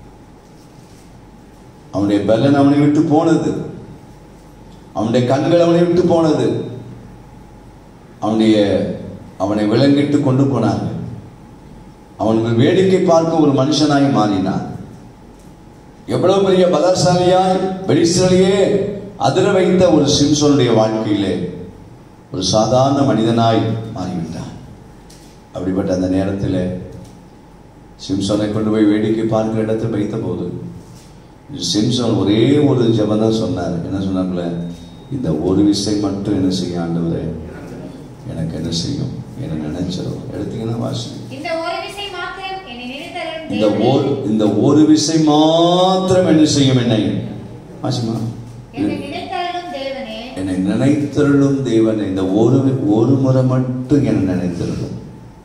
அவனுடைய பலன் அவனை விட்டு போனது அவனுடைய கண்கள் அவனை விட்டு போனது அவனுடைய அவனை விலங்கிட்டு கொண்டு போனார்கள் அவன் வேடிக்கை பார்க்க ஒரு மனுஷனாய் மாறினான் எவ்வளவு பெரிய பலசாலியாய் வெளிசலியே அதிர வைத்த ஒரு சிம்சோனுடைய வாழ்க்கையிலே ஒரு சாதாரண மனிதனாய் மாறிவிட்டான் அப்படிப்பட்ட அந்த நேரத்தில் சிம்சோனை கொண்டு போய் வேடிக்கை பார்க்கிற இடத்தில் வைத்த போது சிம்சோன் ஒரே ஒரு ஜெபம் தான் சொன்னார் என்ன சொன்னார்ல இந்த ஒரு விஷயம் மட்டும் என்ன செய்ய ஆண்டவரே எனக்கு என்ன செய்யும் என்ன நினைச்சிடும் எடுத்தீங்கன்னா வாசி
இந்த ஒரு விசை மாத்திரம் என்னை நினைத்தருளும்
இந்த
தேவனே.
ஒரு இந்த ஒரு விசை மாத்திரம் என்ன செய்யும் என்னை வாசிமா
என்னை நினைத்தருளும் தேவனே
என்னை நினைத்தருளும் தேவன் இந்த ஒரு ஒரு முறை மட்டும் என்னை நினைத்தருளும்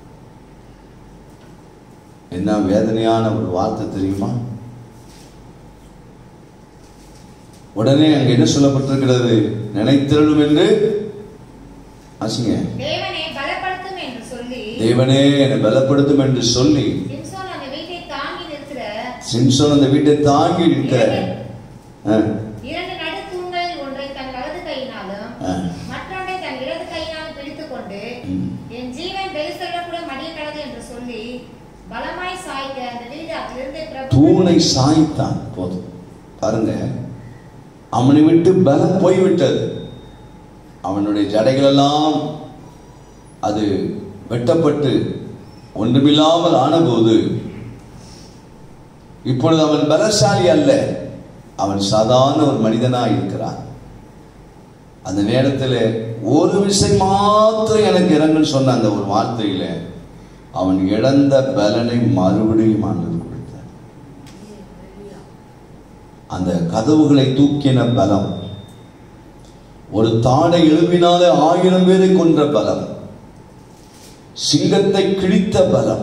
என்ன வேதனையான ஒரு வார்த்தை தெரியுமா உடனே அங்க என்ன சொல்லப்பட்டிருக்கிறது நினைத்தருளும் என்று ஆசிங்க
தேவனே பலப்படுத்தும் என்று சொல்லி
தேவனே என்னை பலப்படுத்தும் என்று சொல்லி
சிம்சோன் அந்த வீட்டை தாங்கி நிற்கிற
சிம்சோன் அந்த வீட்டை தாங்கி இருக்கிற
இரண்டு நடுத்தூண்களில் ஒன்றை தன் வலது கையினாலும் மற்றொன்றை தன் இடது கையினாலும் பிடித்துக் கொண்டு என் ஜீவன் பெருசல்ல கூட மடியக்கடது என்று சொல்லி பலமாய் சாய்க்க அந்த வீடு அதிலிருந்து பிரபு
தூணை சாய்த்தான் போதும் பாருங்க அவனை விட்டு பலம் போய்விட்டது அவனுடைய ஜடைகளெல்லாம் அது வெட்டப்பட்டு ஒன்றுமில்லாமல் ஆனபோது இப்பொழுது அவன் பலசாலி அல்ல அவன் சாதாரண ஒரு மனிதனாய் இருக்கிறான் அந்த நேரத்தில் ஒரு விசை மாத்திரம் எனக்கு இறங்குன்னு சொன்ன அந்த ஒரு வார்த்தையில அவன் இழந்த பலனை மறுபடியும் ஆண்டவர் கொடுத்தார் அந்த கதவுகளை தூக்கின பலம் ஒரு தாடை எழுப்பினாலே ஆயிரம் பேரை கொன்ற பலம் சிங்கத்தை கிழித்த பலம்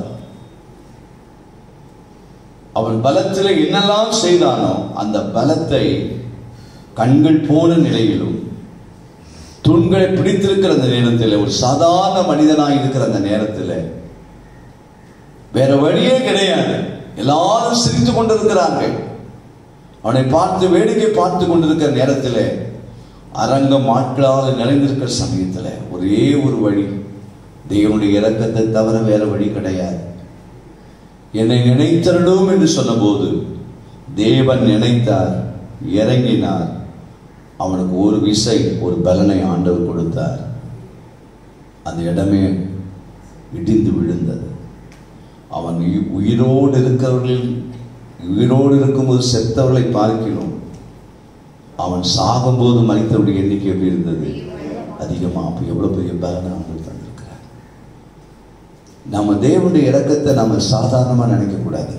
அவன் பலத்தில் என்னெல்லாம் செய்தானோ அந்த பலத்தை கண்கள் போன நிலையிலும் தூண்களை பிடித்திருக்கிற அந்த நேரத்தில் ஒரு சாதாரண மனிதனாய் இருக்கிற அந்த நேரத்தில் வேற வழியே கிடையாது எல்லாரும் சிரித்து கொண்டிருக்கிறார்கள் அவனை பார்த்து வேடிக்கை பார்த்து கொண்டிருக்கிற நேரத்தில் அரங்கம் ஆட்களால் நிறைந்திருக்கிற சமயத்தில் ஒரே ஒரு வழி தேவனுடைய இரக்கத்தை தவிர வேற வழி கிடையாது என்னை நினைத்தரணும் என்று சொன்னபோது தேவன் நினைத்தார் இறங்கினார் அவனுக்கு ஒரு விசை ஒரு பலனை ஆண்டவர் கொடுத்தார் அந்த இடமே இடிந்து விழுந்தது அவன் உயி- உயிரோடு இருக்கிறவர்கள் உயிரோடு இருக்கும்போது செத்தவர்களை பார்க்கிறோம் அவன் சாகும்போது மறித்தவருடைய எண்ணிக்கை எப்படி இருந்தது அதிகமா அப்போ எவ்வளவு பெரிய பலனை ஆண்டவர் தந்திருக்கிறார் நம்ம தேவனுடைய இரக்கத்தை நம்ம சாதாரணமா நினைக்க கூடாதுங்க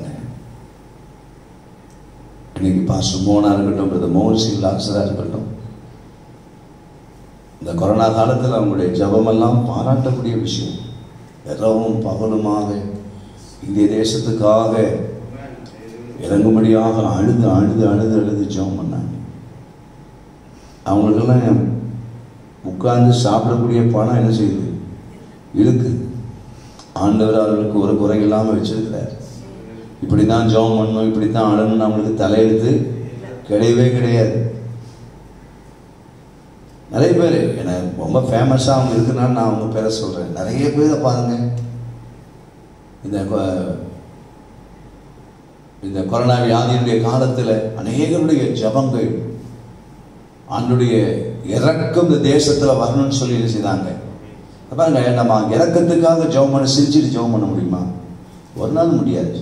இன்னைக்கு பாஸ்டர் மோகனா இருக்கட்டும் பிரதர் மோகன் சிங் லாக்ஸரா இருக்கட்டும் இந்த கொரோனா காலத்தில் அவங்களுடைய ஜெபமெல்லாம் பாராட்டக்கூடிய விஷயம் இரவும் பகலுமாக இந்திய தேசத்துக்காக இறங்கும்படியாக அழுது அழுது அழுது அழுது ஜெபம் பண்ணாங்க அவங்களுக்கெல்லாம் உட்கார்ந்து சாப்பிடக்கூடிய பணம் என்ன செய்யுது இருக்கு ஆண்டவர் அவர்களுக்கு ஒரு குறை இல்லாமல் வச்சிருக்கிறார் இப்படி தான் ஜெபம் பண்ணணும் இப்படி தான் அழணும்னு அவங்களுக்கு தலையெழுத்து கிடையவே கிடையாது நிறைய பேர் என்ன ரொம்ப ஃபேமஸாக அவங்க இருக்குனால நான் அவங்க பேரை சொல்கிறேன் நிறைய பேரை பாருங்க இந்த கொ- இந்த கொரோனா வியாதியினுடைய காலத்தில் அநேகருடைய ஜபங்கள் ஆண்டுடைய இறக்கம் இந்த தேசத்தில் வரணும்னு சொல்லி என்ன செய்தாங்க அப்ப பாருங்க நம்ம இறக்கத்துக்காக ஜெபம் பண்ண சிரிச்சுட்டு ஜெபம் பண்ண முடியுமா ஒரு நாள் முடியாது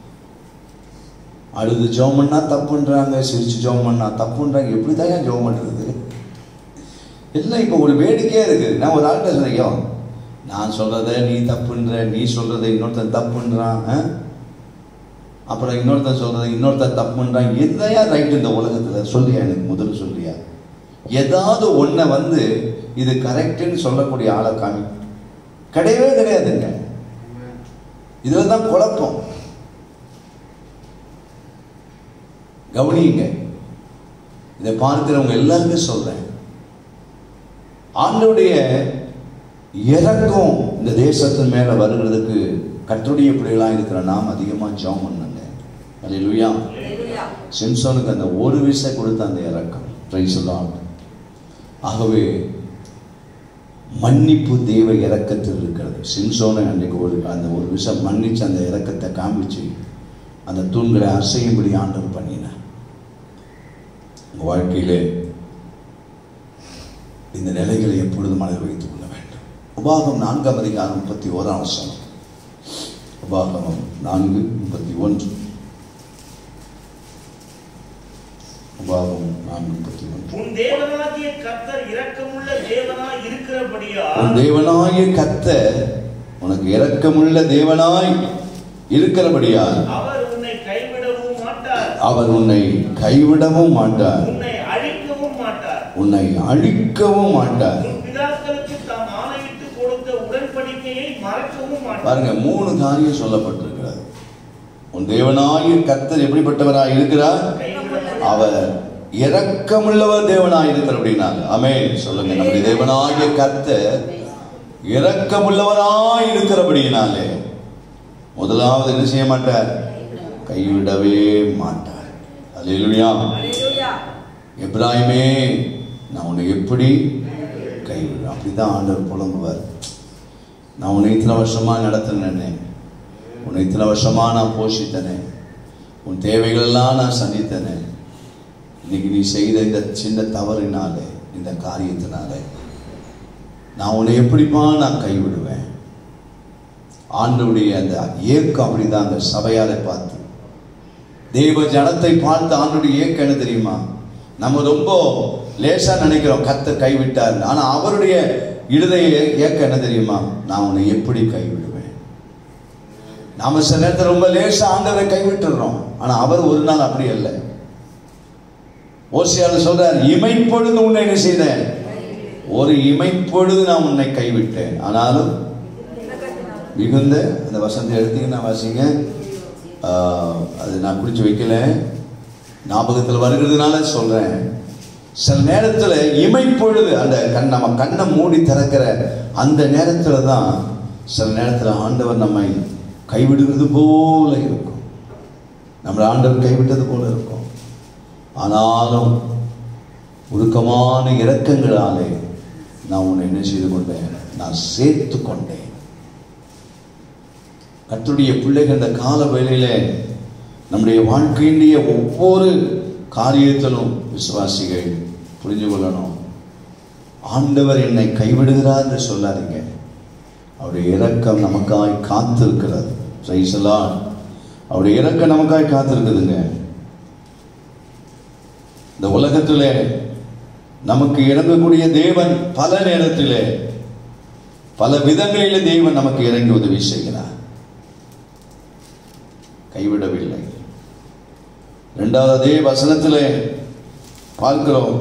அழுது ஜெபம் பண்ணா தப்புன்றாங்க சிரிச்சு ஜெபம் பண்ணா தப்புன்றாங்க எப்படி தான் ஏன் ஜெபம் பண்ணுறது எல்லாம் இப்போ ஒரு வேடிக்கையா இருக்கு நான் ஒரு ஆள்கிட்ட சொன்னேன் ஐயோ நான் சொல்றத நீ தப்புன்ற நீ சொல்றத இன்னொருத்தன் தப்புன்றான் ஆ? அப்புறம் இன்னொருத்தன் சொல்றத இன்னொருத்தன் தப்புன்றான் எதையா ரைட் இந்த உலகத்துல சொல்லியா எனக்கு முதல்ல சொல்லியா ஏதாவது ஒன்றை வந்து இது கரெக்டுன்னு சொல்லக்கூடிய ஆளை காமி கிடையவே கிடையாதுங்க இதுல தான் குழப்பம் கவனியுங்க இதை பார்க்கிறவங்க எல்லாருக்கும் சொல்றேன் ஆண்டோடைய இறக்கம் இந்த தேசத்தின் மேல வருகிறதுக்கு கற்றுடைய பிள்ளைகளாக இருக்கிற நாம் அதிகமா ஜெபம் பண்ணுங்க அல்லேலூயா சிம்சோனுக்கு அந்த ஒரு விசை கொடுத்த அந்த இறக்கம் பிரைஸ் ஆகவே மன்னிப்பு தேவ இறக்கத்தில் இருக்கிறது சிம்சோனை அன்றைக்கு ஒரு அந்த ஒரு விஷயம் மன்னிச்சு அந்த இறக்கத்தை காமிச்சு அந்த தூண்களை அசையும்படி ஆண்டவர் பண்ணினார் உங்க வாழ்க்கையிலே இந்த நிலைகளை எப்பொழுதும் மனதில் வைத்துக் கொள்ள வேண்டும் உபாகம் நான்காம் அதிகாரம் முப்பத்தி ஓராம் வசனம் உபாகமம் நான்கு முப்பத்தி ஒன்று உபாகம் நான்கு முப்பத்தி ஒன்று
உன் தேவனாகிய கர்த்தர் இரக்கமுள்ள தேவனாய் இருக்கிறபடியா
உன் தேவனாய கர்த்தர் உனக்கு இரக்கமுள்ள தேவனாய் இருக்கிறபடியால்
அவர் உன்னை கைவிடவும் மாட்டார்
அவர் உன்னை கைவிடவும் மாட்டார்
உன்னை அழிக்கவும் மாட்டார்
உன்னை அழிக்கவும் மாட்டார்
உன் பிதாக்களுக்கு தாம் ஆணையிட்டு கொடுத்த உடன்படிக்கையை மறக்கவும் மாட்டார்
பாருங்க மூணு காரியம் சொல்லப்பட்டிருக்கிறது உன் தேவனாய கர்த்தர் எப்படிப்பட்டவராய் இருக்கிறார் அவர் இரக்கமுள்ளவர் தேவனாய் இருக்கிற அப்படின்னாங்க ஆமே சொல்லுங்க நம்முடைய தேவனாகிய கர்த்தர் இரக்கமுள்ளவராய் இருக்கிறபடியினாலே முதலாவது என்ன செய்ய மாட்டார் கைவிடவே மாட்டார் அல்லேலூயா எப்ராஹிமே நான் உன்னை எப்படி கைவிடுறேன் அப்படிதான் ஆண்டவர் புலம்புவார் நான் உன்னை இத்தனை வருஷமா நடத்தினேனே உன்னை இத்தனை வருஷமா நான் போஷித்தனே உன் தேவைகளெல்லாம் நான் சந்தித்தனே இன்னைக்கு நீ செய்த இந்த சின்ன தவறினாலே இந்த காரியத்தினாலே நான் உன்னை எப்படிப்பா நான் கைவிடுவேன் ஆண்டவுடைய அந்த ஏக்கம் அப்படிதான் அந்த சபையாரை பார்த்து தெய்வ ஜனத்தை பார்த்து ஆண்டுடைய ஏக்கம் என்ன தெரியுமா நம்ம ரொம்ப லேசா நினைக்கிறோம் கத்த கைவிட்டார் ஆனா அவருடைய இருதய ஏக்கம் என்ன தெரியுமா நான் உன்னை எப்படி கைவிடுவேன் நாம சில நேரத்தில் ரொம்ப லேசா ஆண்டவரை கைவிட்டுறோம் ஆனா அவர் ஒரு நாள் அப்படி அல்ல ஓசியால சொல்றார் இமைப்பொழுது உன்னை என்ன செய்தேன் ஒரு இமைப்பொழுது நான் உன்னை கைவிட்டேன் ஆனாலும் மிகுந்த அந்த வசனத்தை எடுத்தீங்கன்னா வாசிங்க ஆஹ், அது நான் குறிச்சு வைக்கல ஞாபகத்தில் வருகிறதுனால சொல்றேன் சில நேரத்தில் இமைப்பொழுது அந்த கண் நம்ம கண்ணை மூடி திறக்கிற அந்த நேரத்தில் தான் சில நேரத்தில் ஆண்டவர் நம்மை கைவிடுகிறது போல இருக்கும் நம்மளை ஆண்டவர் கைவிட்டது போல இருக்கும் ஆனாலும் உருக்கமான இரக்கங்களாலே நான் உன்னை என்ன செய்து கொண்டேன் நான் சேர்த்து கொண்டேன் கர்த்தருடைய பிள்ளைகள் இந்த கால வேளையில நம்முடைய வாழ்க்கையினுடைய ஒவ்வொரு காரியத்திலும் விசுவாசிகள் புரிஞ்சு கொள்ளணும் ஆண்டவர் என்னை கைவிடுகிறார் என்று சொல்லாதீங்க அவருடைய இரக்கம் நமக்காய் காத்திருக்கிறது Praise the Lord. அவருடைய இரக்கம் நமக்காய் காத்திருக்குதுங்க இந்த உலகத்திலே நமக்கு இறங்கக்கூடிய தேவன் பல நேரத்திலே பல விதங்களிலே தேவன் நமக்கு இறங்கி உதவி செய்கிறார் கைவிடவில்லை இரண்டாவது அதே வசனத்திலே பார்க்கிறோம்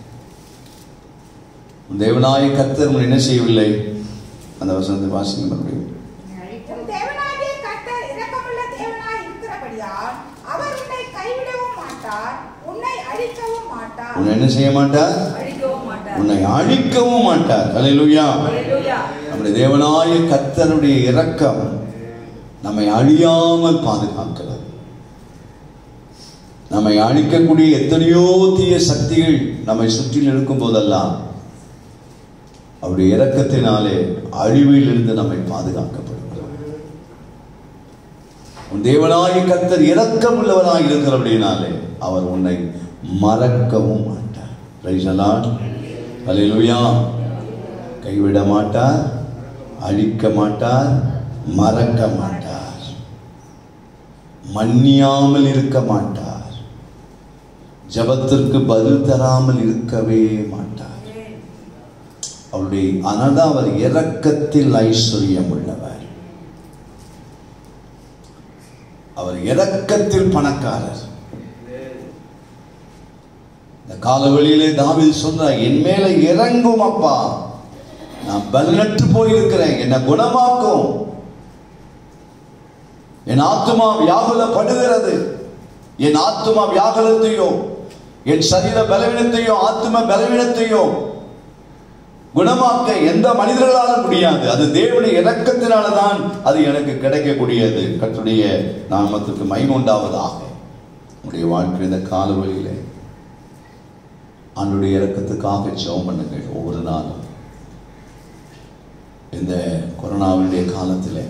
தேவனாய கர்த்தர் உன்னை என்ன செய்யவில்லை அந்த வசனத்தை வாசிக்க மறுபடியும்
உன் தேவனாகிய கர்த்தர் இரக்கமுள்ள தேவனாய் இருக்கிறபடியால் அவர் உன்னை கைவிடவும் மாட்டார் உன்னை அழிக்கவும் மாட்டார்
உன்னை என்ன செய்ய மாட்டார்
அழிக்கவும் மாட்டார்
உன்னை அழிக்கவும் மாட்டார் அல்லேலூயா
ஹalleluya
நம்முடைய தேவனாய கர்த்தருடைய இரக்கம் நம்மை அழியாமல் பாதுகாக்கிறது நம்மை அழிக்கக்கூடிய எத்தனையோ தீய சக்திகள் நம்மை சுற்றில் இருக்கும் போதெல்லாம் அவருடைய இரக்கத்தினாலே அழிவில் இருந்து நம்மை பாதுகாக்கப்படுகிறோம் உன் தேவனாய கர்த்தர் இரக்கம் உள்ளவராய் இருக்கிறபடினாலே அவர் உன்னை மறக்கவும் மாட்டார் Praise the Lord. Hallelujah. கைவிட மாட்டார் அழிக்க மாட்டார் மறக்க மாட்டார் மன்னியாமல் இருக்க மாட்டார் ஜபத்திற்கு பதில் தராமல் இருக்கவே மாட்டார் அவருடைய அதனால்தான் அவர் இரக்கத்தில் ஐஸ்வர்யம் உள்ளவர் அவர் இரக்கத்தில் பணக்காரர் இந்த காலவெளியிலே தாவீது சொல்றார் என் மேல இறங்கும் அப்பா நான் பலனற்று போயிருக்கிறேன் என்னை குணமாக்கும் என் ஆத்துமா வியாகுலப்படுகிறது என் ஆத்துமா வியாகுலத்தையோ என் சரீர பலவீனத்தையோ ஆத்தும பலவீனத்தையோ குணமாக்க எந்த மனிதர்களாலும் முடியாது அது தேவனுடைய இரக்கத்தினால தான் அது எனக்கு கிடைக்கக்கூடியது கர்த்தருடைய நாமத்துக்கு மைமுண்டாவதாக உடைய வாழ்க்கை இந்த காலவழியில ஆண்டுடைய இரக்கத்துக்காக ஜெபம் பண்ணுங்கள் ஒவ்வொரு நாளும் இந்த கொரோனாவுடைய காலத்தில்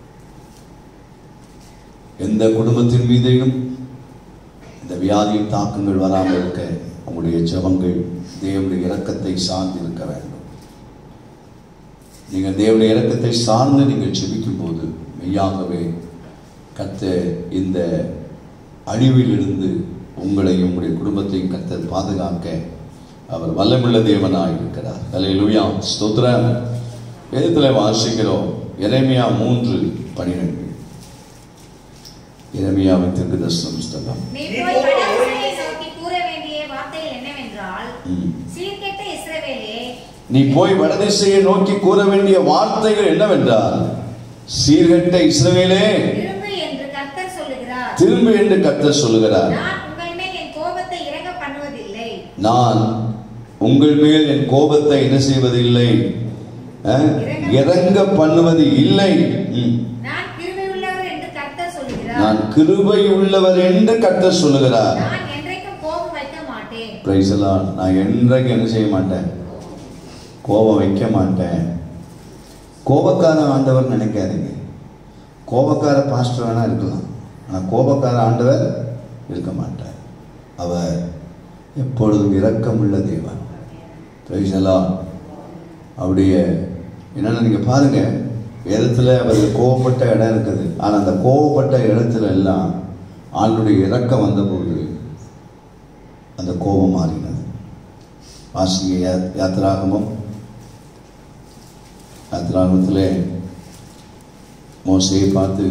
எந்த குடும்பத்தின் மீதையும் இந்த வியாதியின் தாக்கங்கள் வராமல் இருக்க உங்களுடைய ஜெபங்கள் தேவனுடைய இரக்கத்தை சார்ந்து இருக்க வேண்டும் நீங்கள் தேவனுடைய இரக்கத்தை சார்ந்து நீங்கள் ஜெபிக்கும் போது மெய்யாகவே கத்த இந்த அழிவிலிருந்து உங்களையும் உங்களுடைய குடும்பத்தையும் கத்தர் பாதுகாக்க அவர் வல்லமுள்ள தேவனாய் இருக்கிறார் அல்லேலூயா ஸ்தோத்திரம் வேதத்தில் வாசிக்கிறோம் எரேமியா மூன்று பனிரெண்டு எரேமியாவின் திருக்கு தர்சனம் புஸ்தகம்
நீ போய் வடதிசையை நோக்கி கூற வேண்டிய வார்த்தைகள் என்னவென்றால்
ம்.
சீர்கெட்ட இஸ்ரவேலே
நீ போய் வடதிசையை நோக்கி கூற வேண்டிய வார்த்தைகள் என்னவென்றால் சீர்கெட்ட இஸ்ரவேலே
திரும்பு என்று கர்த்தர் சொல்லுகிறார்
திரும்பு என்று கர்த்தர் சொல்லுகிறார்
நான் உங்கள் மேல் என் கோபத்தை இறங்க பண்ணுவதில்லை
நான் உங்கள் மேல் என் கோபத்தை என்ன செய்வதில்லை அஹ், இறங்க பண்ணுவது இல்லை ம்.
நான் கிருபை உள்ளவர் என்று கர்த்தர் சொல்லுகிறார்
நான் கிருபை உள்ளவர் என்று கர்த்தர் சொல்லுகிறார்
நான் என்றைக்கும் கோபம் வைக்க மாட்டேன்
Praise the Lord. நான் என்றைக்கு என்ன செய்ய மாட்டேன் கோபம் வைக்க மாட்டேன் கோபக்கார ஆண்டவர் நினைக்காதீங்க கோபக்கார பாஸ்டர் வேணா இருக்கலாம் ஆனால் கோபக்கார ஆண்டவர் இருக்க மாட்டார் அவர் எப்பொழுதும் இரக்கமுள்ள தேவன் Praise the Lord. அவருடைய என்னென்ன நீங்கள் பாருங்க வேதத்தில் அவர் கோபப்பட்ட இடம் இருக்குது ஆனால் அந்த கோபப்பட்ட இடத்துல எல்லாம் ஆண்டுடைய இரக்கம் வந்தபோது அந்த கோபம் மாறினது வாசிங்க யா- யாத்திராகமம் யாத்திராகமத்திலே மோசையை பார்த்து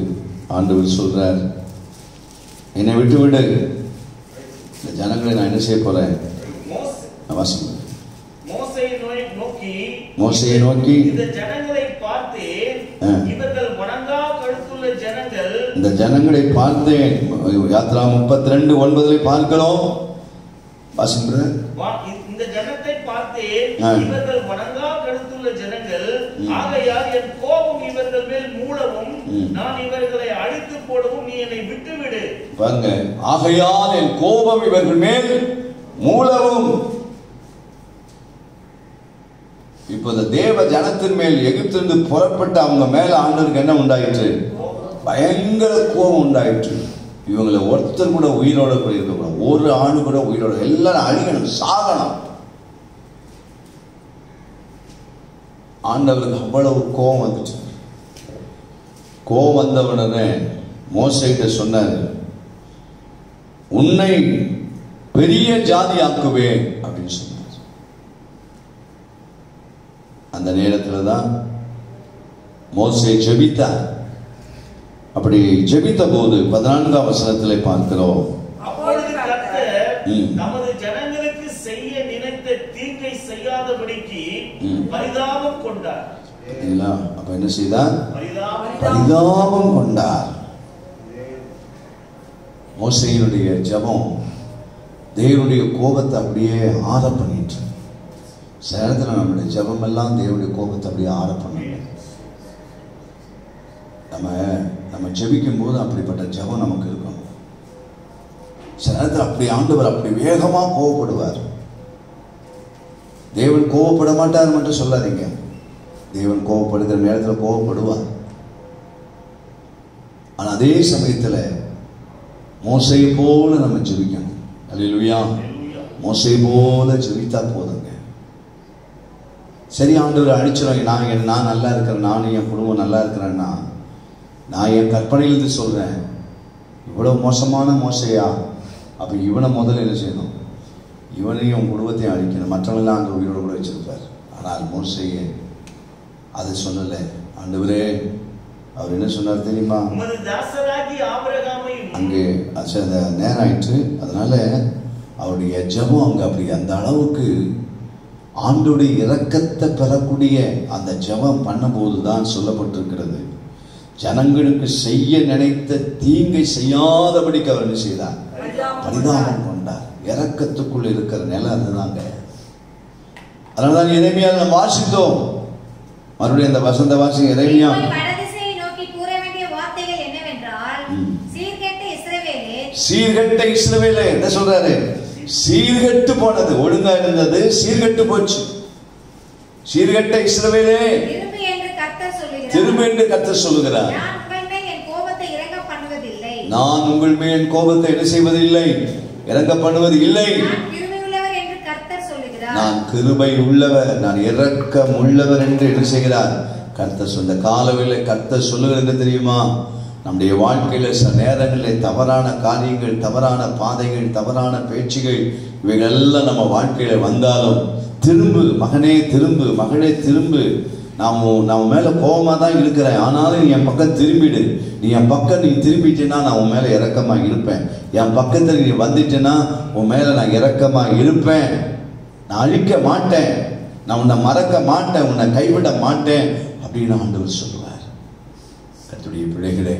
ஆண்டவர் சொல்றார் என்னை விட்டு விடு இந்த ஜனங்களை நான் என்ன செய்ய போறேன்
மோசே
நான் வாசிக்கிறேன்.
மோசையை நோய்- நோக்கி
மோசையை நோக்கி
இந்த ஜனங்களை பார்த்து
ஆ.
இவர்கள் வணங்கா கழுத்துள்ள ஜனங்கள்
இந்த ஜனங்களை பார்த்தேன் யாத்ரா முப்பத்தி ரெண்டு ஒன்பதில் பார்க்கிறோம் வாசிக்கிற
வா- இந்த ஜனத்தை பார்த்து
ஆ.
இவர்கள் வணங்கா கழுத்துள்ள ஜனங்கள்
ம்.
ஆகையால் என் கோபம் இவர்கள் மேல் மூடவும்
ம்.
நான் இவர்களை அழித்து போடவும் நீ என்னை விட்டுவிடு
பாருங்க ஆகையால் என் கோபம் இவர்கள் மேல் மூலவும் இப்போ இந்த தேவ ஜனத்தின் மேல் எகிப்திலிருந்து புறப்பட்ட அவங்க மேல ஆண்டவருக்கு என்ன உண்டாயிற்று பயங்கர கோபம் உண்டாயிற்று இவங்களை ஒருத்தர் கூட உயிரோட கூட இருக்கக்கூடாது ஒரு ஆணு கூட உயிரோட எல்லாரும் அழிக்கணும் சாகணும் ஆண்டவருக்கு அவ்வளவு கோபம் வந்துச்சு கோபம் வந்த உடனே மோசைகிட்ட சொன்னார் உன்னை பெரிய ஜாதி ஆக்குவேன் அப்படின்னு சொன்னார் அந்த நேரத்தில் தான் மோசே ஜெபித்தார் அப்படி ஜெபித்த போது பதினான்காம் வசனத்திலே பார்க்கிறோம்
அப்பொழுது கர்த்தர்
ம்.
நமது ஜனங்களுக்கு செய்ய நினைத்த தீங்கை செய்யாதபடிக்கு
ம்.
பரிதாபம் கொண்டார்
சரிங்களா அப்ப என்ன செய்தார்
பரிதாபம்
பரிதாபம் கொண்டார் மோசையினுடைய ஜெபம் தேவனுடைய கோபத்தை அப்படியே ஆற பண்ணிட்டு சில நேரத்தில் நம்முடைய ஜெபம் எல்லாம் தேவனுடைய கோபத்தை அப்படியே ஆற பண்ணல நம்ம நம்ம ஜெபிக்கும் போது அப்படிப்பட்ட ஜெபம் நமக்கு இருக்கணும் சில நேரத்தில் அப்படி ஆண்டவர் அப்படி வேகமா கோவப்படுவார் தேவன் கோவப்பட மாட்டார் மட்டும் சொல்லாதீங்க தேவன் கோவப்படுகிற நேரத்தில் கோவப்படுவார் ஆனா அதே சமயத்துல மோசையை போல நம்ம ஜெபிக்கணும் அல்லேலூயா மோசை போல ஜெபித்தா போதுங்க சரி ஆண்டவர் அழிச்சிடும் நான் என் நான் நல்லா இருக்கிறேன் நானும் என் குடும்பம் நல்லா இருக்கிறேன்னா நான் என் கற்பனையிலிருந்து சொல்றேன் இவ்வளவு மோசமான மோசையா அப்ப இவனை முதல்ல என்ன செய்யணும் இவனையும் குடும்பத்தையும் அழிக்கணும் மற்றவங்களாம் அங்கே உயிரோடு கூட வச்சிருப்பார் ஆனால் மோசையே அதை சொல்லலை ஆண்டவரே அவர் என்ன சொன்னார் தெரியுமா
உமது தாசராகி ஆபிரகாமையும்
அங்கே அது அந்த நேரம் ஆயிற்று அதனால அவருடைய ஜெபம் அங்கே அப்படி அந்த அளவுக்கு ஆண்டுடைய இரக்கத்தை பெறக்கூடிய அந்த ஜெபம் பண்ணும்போது தான் சொல்லப்பட்டிருக்கிறது ஜனங்களுக்கு செய்ய நினைத்த தீங்கை செய்யாதபடிக்கு அவர் என்ன செய்தார் பரிதாபம் கொண்டார் இரக்கத்துக்குள் இருக்கிற நிலை அதுதாங்க அதனாலதான் இறைமையா நம்ம வாசித்தோம் மறுபடியும் அந்த வசந்த வாசி இறைமையா
நீங்கள் வடதிசையை நோக்கி கூற வேண்டிய வார்த்தைகள் என்னவென்றால்
ம்.
சீர்கெட்ட இஸ்ரவேலே
சீர்கெட்ட இஸ்ரவேலே என்ன சொல்றாரு சீர்கெட்டு போனது ஒழுங்கா இருந்தது சீர்கெட்டு போச்சு சீர்கெட்ட இஸ்ரவேலே
திரும்பி என்று கர்த்தர் சொல்லுகிறார்
திரும்ப என்று கர்த்தர் சொல்லுகிறார்
நான் உங்கள் மேல் என் கோபத்தை இறங்க பண்ணுவதில்லை
நான் உங்கள் மேல் கோபத்தை என்ன செய்வதில்லை இறங்க பண்ணுவது இல்லை
நான் கிருபையுள்ளவர் என்று கர்த்தர் சொல்லுகிறார்
நான் கிருபை உள்ளவர் நான் இரக்கம் உள்ளவர் என்று என்ன செய்கிறார் கர்த்தர் சொன்ன காலவில்லை கர்த்தர் சொல்லுகிறது என்ன தெரியுமா நம்முடைய வாழ்க்கையில சில நேரங்களில் தவறான காரியங்கள் தவறான பாதைகள் தவறான பேச்சுகள் இவைகள் எல்லாம் நம்ம வாழ்க்கையில வந்தாலும் திரும்பு மகனே திரும்பு மகளே திரும்பு நாம் நம்ம மேல கோபமா தான் இருக்கிறேன் ஆனாலும் நீ என் பக்கம் திரும்பிடு நீ என் பக்கம் நீ திரும்பிட்டேன்னா நான் உன் மேல இரக்கமா இருப்பேன் என் பக்கத்துல நீ வந்துட்டேன்னா உன் மேல நான் இரக்கமா இருப்பேன் நான் அழிக்க மாட்டேன் நான் உன்னை மறக்க மாட்டேன் உன்னை கைவிட மாட்டேன் அப்படின்னு ஆண்டவர் சொல்லுவார் கர்த்தருடைய பிள்ளைகளே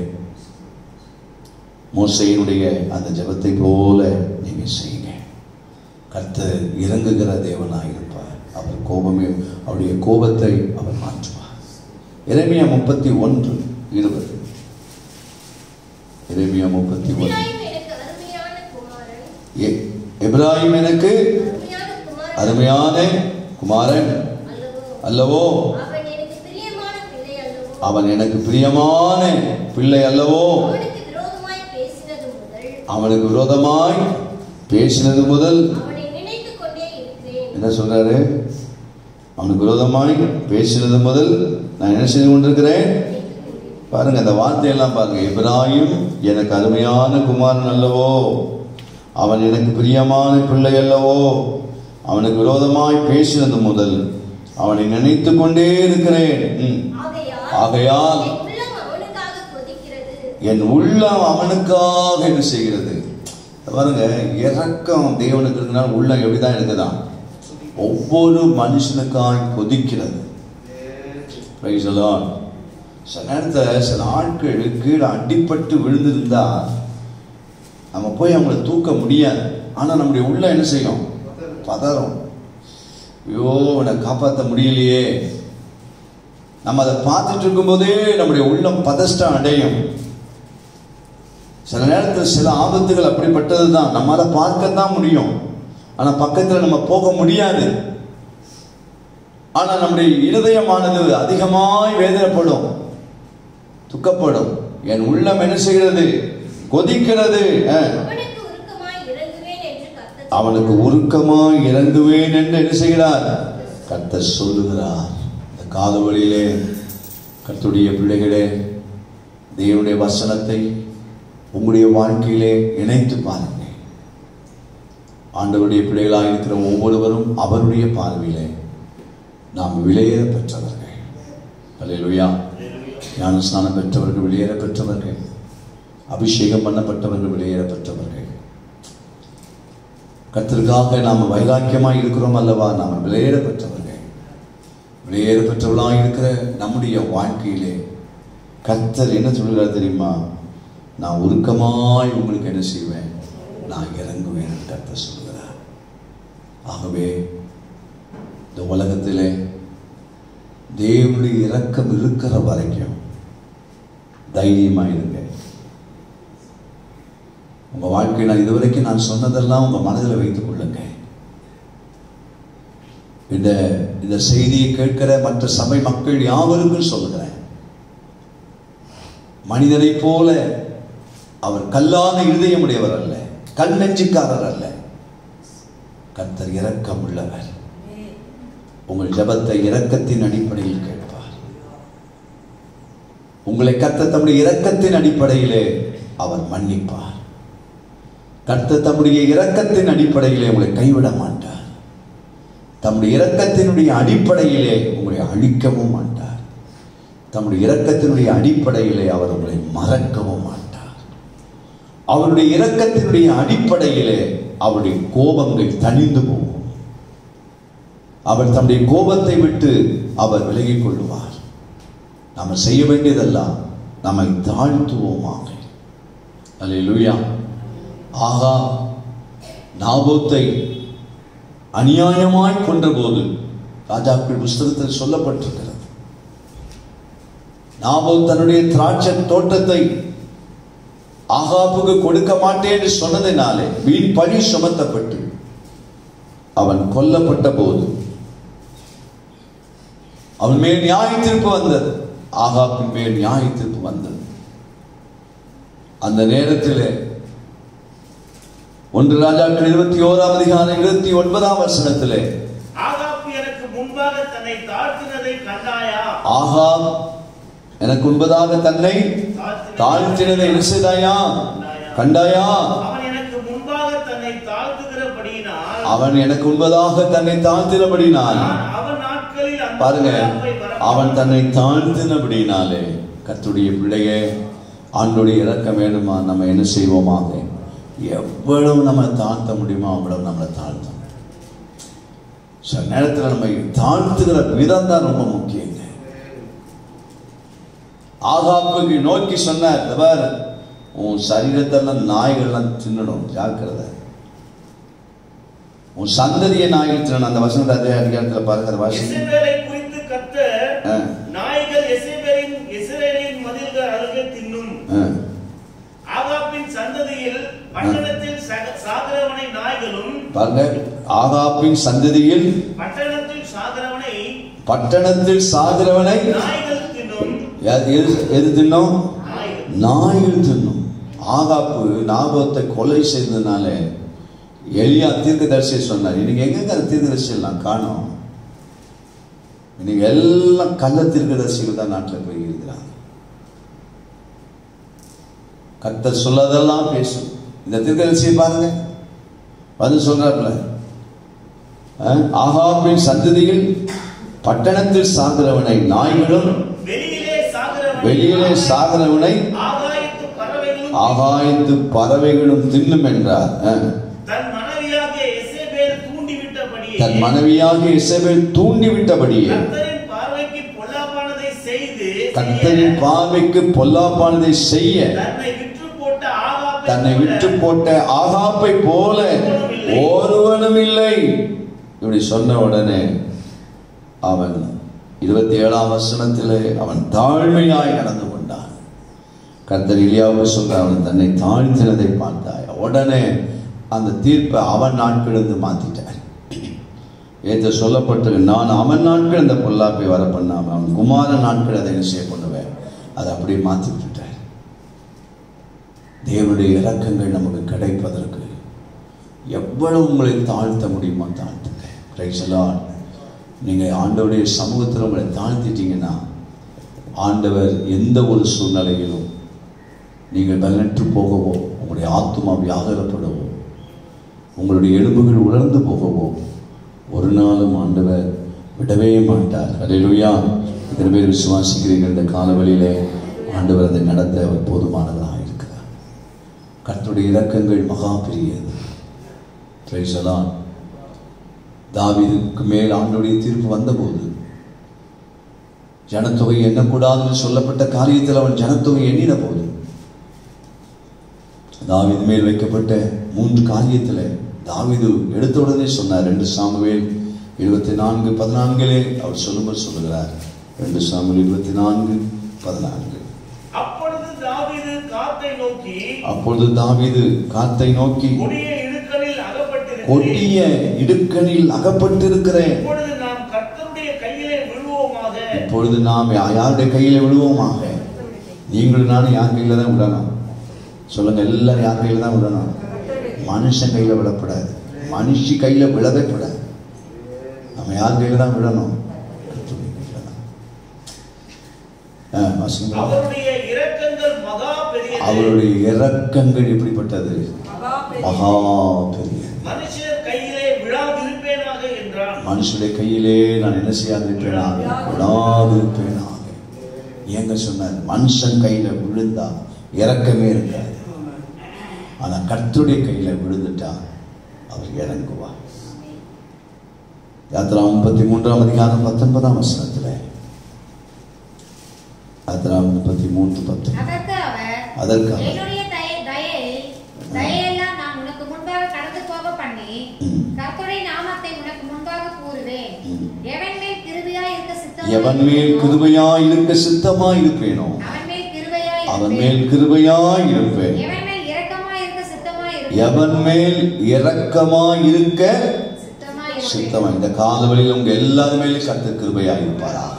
மோசையினுடைய அந்த ஜெபத்தை போல நீங்க செய்யுங்க கர்த்தர் இறங்குகிற தேவனாய் இருப்பார் அவர் கோபமே அவருடைய கோபத்தை அவர் மாற்றுவார் இறைமையா முப்பத்தி ஒன்று இருபது இறைமையா முப்பத்தி ஒன்று
இப்ராஹிம் எனக்கு அருமையான குமாரன்
எ- எப்ராஹிம் எனக்கு
அருமையான குமாரன்
அருமையான குமாரன்
அல்லவோ
அல்லவோ
அவன் எனக்கு பிரியமான பிள்ளை அல்லவோ
அவன் எனக்கு பிரியமான பிள்ளை அல்லவோ
அவனுக்கு விரோதமாய் பேசினது முதல்
அவனுக்கு விரோதமாய் பேசினது முதல்
அவனை நினைத்துக் கொண்டே இருக்கிறேன்
என்ன சொல்றாரு அவனுக்கு விரோதமாய் பேசினது முதல் நான் என்ன செய்து கொண்டிருக்கிறேன் பாருங்க அந்த வார்த்தையெல்லாம் பாருங்க இப்ராஹிம் எனக்கு அருமையான குமாரன் அல்லவோ அவன் எனக்கு பிரியமான பிள்ளை அல்லவோ அவனுக்கு விரோதமாய் பேசினது முதல் அவனை நினைத்து கொண்டே இருக்கிறேன் ம்.
ஆகையால்
ஆகையால்
என் உள்ளம் அவனுக்காக கொதிக்கிறது
என் உள்ளம் அவனுக்காக என்ன செய்கிறது பாருங்க இறக்கம் தேவனுக்கு இருக்கிறனால உள்ளம் எப்படிதான் இருக்குதான் ஒவ்வொரு மனுஷனுக்காய் கொதிக்கிறது Praise the Lord. சில நேரத்தில் சில ஆட்கள் கீழே அடிபட்டு விழுந்திருந்தா நம்ம போய் அவங்கள தூக்க முடியாது ஆனா நம்முடைய உள்ள என்ன செய்யும் பதறும் ஐயோ அவனை காப்பாற்ற முடியலையே நம்ம அதை பார்த்துட்டு இருக்கும்போதே நம்முடைய உள்ளம் பதஷ்டம் அடையும் சில நேரத்தில் சில ஆபத்துகள் அப்படிப்பட்டது தான் நம்மளால பார்க்கத்தான் முடியும் ஆனா பக்கத்துல நம்ம போக முடியாது ஆனா நம்முடைய இருதயமானது அதிகமாய் வேதனைப்படும் துக்கப்படும் என் உள்ளம் என்ன செய்கிறது கொதிக்கிறது அஹ்.
அவனுக்கு உருக்கமாய் இறங்குவேன் என்று கர்த்தர்
அவனுக்கு உருக்கமாய் இறங்குவேன் என்று என்ன செய்கிறார் கர்த்தர் சொல்லுகிறார் இந்த காதுவழியிலே கர்த்தருடைய பிள்ளைகளே தேவனுடைய வசனத்தை உங்களுடைய வாழ்க்கையிலே இணைத்து பாருங்க ஆண்டவருடைய பிள்ளைகளாக இருக்கிற ஒவ்வொருவரும் அவருடைய பார்வையிலே நாம் விலையேற பெற்றவர்கள் அல்லேலூயா ஞான ஸ்நானம் பெற்றவர்கள் வெளியேற பெற்றவர்கள் அபிஷேகம் பண்ணப்பட்டவர்கள் வெளியேற பெற்றவர்கள் கர்த்தருக்காக நாம் வைராக்கியமாய் இருக்கிறோம் அல்லவா நாம் விலையேற பெற்றவர்கள் விலையேற பெற்றவர்களாக இருக்கிற நம்முடைய வாழ்க்கையிலே கர்த்தர் என்ன சொல்கிறார் தெரியுமா நான் உருக்கமாய் உங்களுக்கு என்ன செய்வேன் நான் இறங்குவேன் என்று கர்த்தர் சொல்கிறார் ஆகவே இந்த உலகத்திலே தேவனுடைய இரக்கம் இருக்கிற வரைக்கும் தைரியமா இருங்க உங்க வாழ்க்கை நான் இதுவரைக்கும் நான் சொன்னதெல்லாம் உங்க மனதில் வைத்துக் கொள்ளுங்க இந்த இந்த செய்தியை கேட்கிற மற்ற சபை மக்கள் யாவருக்கும் சொல்லுகிறேன் மனிதனைப் போல அவர் கல்லான இருதயமுடையவர் அல்ல கல் நெஞ்சுக்காரர் அல்ல கர்த்தர் இரக்கம் உள்ளவர் உங்கள் ஜெபத்தை இரக்கத்தின் அடிப்படையில் கேட்பார் உங்களை கர்த்தர் தம்முடைய இரக்கத்தின் அடிப்படையிலே அவர் மன்னிப்பார் கர்த்தர் தம்முடைய இரக்கத்தின் அடிப்படையிலே உங்களை கைவிட மாட்டார் தம்முடைய இரக்கத்தினுடைய அடிப்படையிலே உங்களை அழிக்கவும் மாட்டார் தம்முடைய இரக்கத்தினுடைய அடிப்படையிலே அவர் உங்களை மறக்கவும் மாட்டார் அவருடைய இரக்கத்தினுடைய அடிப்படையிலே அவருடைய கோபங்கள் தணிந்து போகும் அவர் தம்முடைய கோபத்தை விட்டு அவர் விலகிக் கொள்வார் நாம் செய்ய வேண்டியதெல்லாம் நம்மை தாழ்த்துவோமாக அல்லேலூயா ஆகா நாபோத்தை அநியாயமாய் கொன்றபோது ராஜாக்கள் புஸ்தகத்தில் சொல்லப்பட்டிருக்கிறது நாபோத் தன்னுடைய திராட்சை தோட்டத்தை ஆகாப்புக்கு கொடுக்க மாட்டேன் என்று சொன்னதினாலே வீண் பழி சுமத்தப்பட்டு அவன் கொல்லப்பட்ட போது அவன் மேல் நியாய தீர்ப்பு வந்தது ஆகாப்பின் மேல் நியாய தீர்ப்பு வந்தது அந்த நேரத்தில் ஒன்று ராஜாக்கள் இருபத்தி ஓராம் அதிகாரம் இருபத்தி ஒன்பதாம் வசனத்திலே
ஆகாப்பு எனக்கு முன்பாக தன்னை தாழ்த்தினதை கண்டாயா
ஆகாப் எனக்கு உண்பதாக தன்னை தாழ்த்தினதை என்ன செய்தாயா கண்டாயா
அவன் எனக்கு முன்பாக தன்னை தாழ்த்துகிறபடியினால்
அவன் எனக்கு உண்பதாக தன்னை தாழ்த்தினபடினால்
நான் அவன் நாட்களில் அந்த
பாருங்க
பொல்லாப்பை வரப்ப-
அவன் தன்னை தாழ்த்தினபடினாலே கர்த்தருடைய பிள்ளையே ஆண்டுடைய இறக்கம் வேணுமா நம்ம என்ன செய்வோமாக எவ்வளவு நம்ம தாழ்த்த முடியுமோ அவ்வளவு நம்மளை தாழ்த்தணும் சில நேரத்தில் நம்ம தாழ்த்துகிற விதம் தான் ரொம்ப முக்கியங்க ஆகாப்புக்கு நோக்கி சொன்னார் "இந்த பாரு, உன் சரீரத்தெல்லாம் நாய்கள்லாம் தின்னுடும் ஜாக்கிரதை உன் சந்ததியை நாய்கள் தின்னணும் அந்த வசனத்தை அதே அதிகாரத்தில் பாருங்கிற வாசி
எசேபேலை குறித்து கர்த்தர்
ஆ.
நாய்கள் எசேபேலின் இஸ்ரவேலின் மதில்கள் அருகே தின்னும்
ஆ.
ஆகாப்பின் சந்ததியில் பட்டணத்தில் சக- சாகிறவனை நாய்களும்
பாருங்க ஆகாப்பின் சந்ததியில்
பட்டணத்தில் சாகிறவனை
பட்டணத்தில் சாகிறவனை
நாய்கள் தின்னும்
எது எது- எது தின்னும்
நாய்கள்
நாய்கள் தின்னும் ஆகாப்பு நாகோத்தை கொலை செய்ததுனால எலியா தீர்க்கதரிசியை சொன்னார் இன்னைக்கு எங்க அந்த தீர்க்கதரிசிகள் நான் காணோம் இன்னைக்கு எல்லாம் கள்ள தீர்க்கதரிசிகள் தான் நாட்டில் போய் இருக்கிறாங்க கர்த்தர் சொல்லாதெல்லாம் பேசும் இந்த தீர்க்கதரிசியை பாருங்க வந்து சொல்றாப்புல அஹ், ஆகாபின் சந்ததியில் பட்டணத்தில் சாகிறவனை நாய்களும்
வெளியிலே சாகிறவனை
வெளியிலே சாகிறவனை
ஆகாயத்து பறவைகளும்
ஆகாயத்து பறவைகளும் தின்னும் என்றார் அஹ்.
தன் மனைவியாகிய எசேபேல் தூண்டிவிட்டபடியே
தன் மனைவியாக இசபேல் தூண்டிவிட்டபடியே
கர்த்தரின் பார்வைக்கு பொல்லாப்பானதை செய்து
கர்த்தரின்
செய்ய,
பார்வைக்கு பொல்லாப்பானதை செய்ய
தன்னை விற்று போட்ட ஆகாப்பை
தன்னை
போல
விட்டு போட்ட ஆகாப்பை போல ஒருவனும் இல்லை இப்படி சொன்ன உடனே அவன் இருபத்தி ஏழாம் வசனத்திலே அவன் தாழ்மையாய் நடந்து கொண்டான் கர்த்தர் இலியாவுக்கு சொல்ற அவன் தன்னை தாழ்த்தினதை பார்த்தாய் உடனே அந்த தீர்ப்பை அவன் நாட்களிலிருந்து மாத்திட்டார் ஏற்ற சொல்லப்பட்டு நான் அவன் நாட்கள் இந்த பொல்லாப்பை வர பண்ணாம அவன் குமார நாட்கள் அதை என்ன செய்ய பண்ணுவேன் அதை அப்படியே மாத்தி விட்டுட்டார் தேவனுடைய இரக்கங்கள் நமக்கு கிடைப்பதற்கு எவ்வளவு உங்களை தாழ்த்த முடியுமோ தாழ்த்துங்க பிரைசலான் நீங்கள் ஆண்டவருடைய சமூகத்தில் உங்களை தாழ்த்திட்டீங்கன்னா ஆண்டவர் எந்த ஒரு சூழ்நிலையிலும் நீங்கள் பலனற்று போகவோ உங்களுடைய ஆத்மா வியாகரப்படவோ உங்களுடைய எலும்புகள் உலர்ந்து போகவோ ஒரு நாளும் ஆண்டவர் விடவே மாட்டார் அல்லேலூயா இத்தனை பேர் விசுவாசிக்கிறீர்கள் இந்த காலவழியிலே ஆண்டவர் அதை நடத்த அவர் போதுமானவராக இருக்கிறார் கர்த்தருடைய இரக்கங்கள் மகா பெரியது Praise the Lord. தாவீதுக்கு மேல் ஆண்டுடைய தீர்ப்பு வந்தபோது ஜனத்தொகை எண்ணக்கூடாதுன்னு சொல்லப்பட்ட காரியத்தில் அவன் ஜனத்தொகை எண்ணின போது தாவீது மேல் வைக்கப்பட்ட மூன்று காரியத்தில் தாவீது எடுத்த உடனே சொன்னார் ரெண்டு சாமுவேல் இருபத்தி நான்கு பதினான்கிலே அவர் சொல்லும்போது சொல்லுகிறார் ரெண்டு சாமுவேல் இருபத்தி நான்கு பதினான்கு
அப்பொழுது தாவீது காத்தை நோக்கி
அப்பொழுது தாவீது காத்தை நோக்கி
கொடிய இடுக்கணில் அகப்பட்டிருக்கிறேன்
கொடிய இடுக்கணில் அகப்பட்டிருக்கிறேன்
இப்பொழுது நாம் கர்த்தருடைய கையிலே விழுவோமாக
இப்பொழுது நாம் யா- யாருடைய கையில விழுவோமாக நீங்களும் நானும் யார் கையில தான் விடணும் சொல்லுங்க எல்லாரும் யார் கையில தான் விடணும் மனுஷன் கையில விடக்கூடாது மனுஷி கையில விழவே கூடாது நம்ம யார் கையில தான் விடணும் கர்த்தருடைய கையில தான். ஆ, வாசிங்க.
அவருடைய இரக்கங்கள் மகா பெரியது
அவருடைய இரக்கங்கள் எப்படிப்பட்டது மகா பெரிய
மனுஷர் கையிலே விழாதிருப்பேனாக என்றான்
மனுஷனுடைய கையிலே நான் என்ன செய்யாதிருப்பேனாக விழாதிருப்பேனாக ஏங்க சொன்னார் மனுஷன் கையில விழுந்தா இறக்கமே இருக்காது ஆனா கர்த்தருடைய கையில விழுந்துட்டா அவர் இறங்குவார் யாத்ரா முப்பத்தி மூன்றாம் அதிகாரம் பத்தொன்பதாம் வசனத்துல யாத்ரா முப்பத்தி மூன்று பத்து
அதற்கு அவர்
அதற்கு அவர்
என்னுடைய தயை- தயை தயையெல்லாம் நான் உனக்கு முன்பாக கடந்து போக பண்ணி
ம்.
கர்த்தருடைய நாமத்தை உனக்கு முன்பாக கூறுவேன்
ம்.
எவன் மேல் கிருபையாய் இருக்க சித்தமாய்
எவன் மேல்
இருப்பேனோ,
கிருபையாய் இருக்க சித்தமாய் இருப்பேனோ
அவன் மேல் கிருபையாய்
அவன்
இருப்பேன்.
மேல் கிருபையாய் இருப்பேன்
எவன் மேல் இரக்கமாய் இருக்க சித்தமாய் இருப்பேன்.
எவன் மேல் இரக்கமாய் இருக்க
சித்தமாய் இருப்பேன்.
சித்தமா இந்த காலவழியில் உங்க எல்லாரும் மேலும் கர்த்தர் கிருபையாய் இருப்பாராக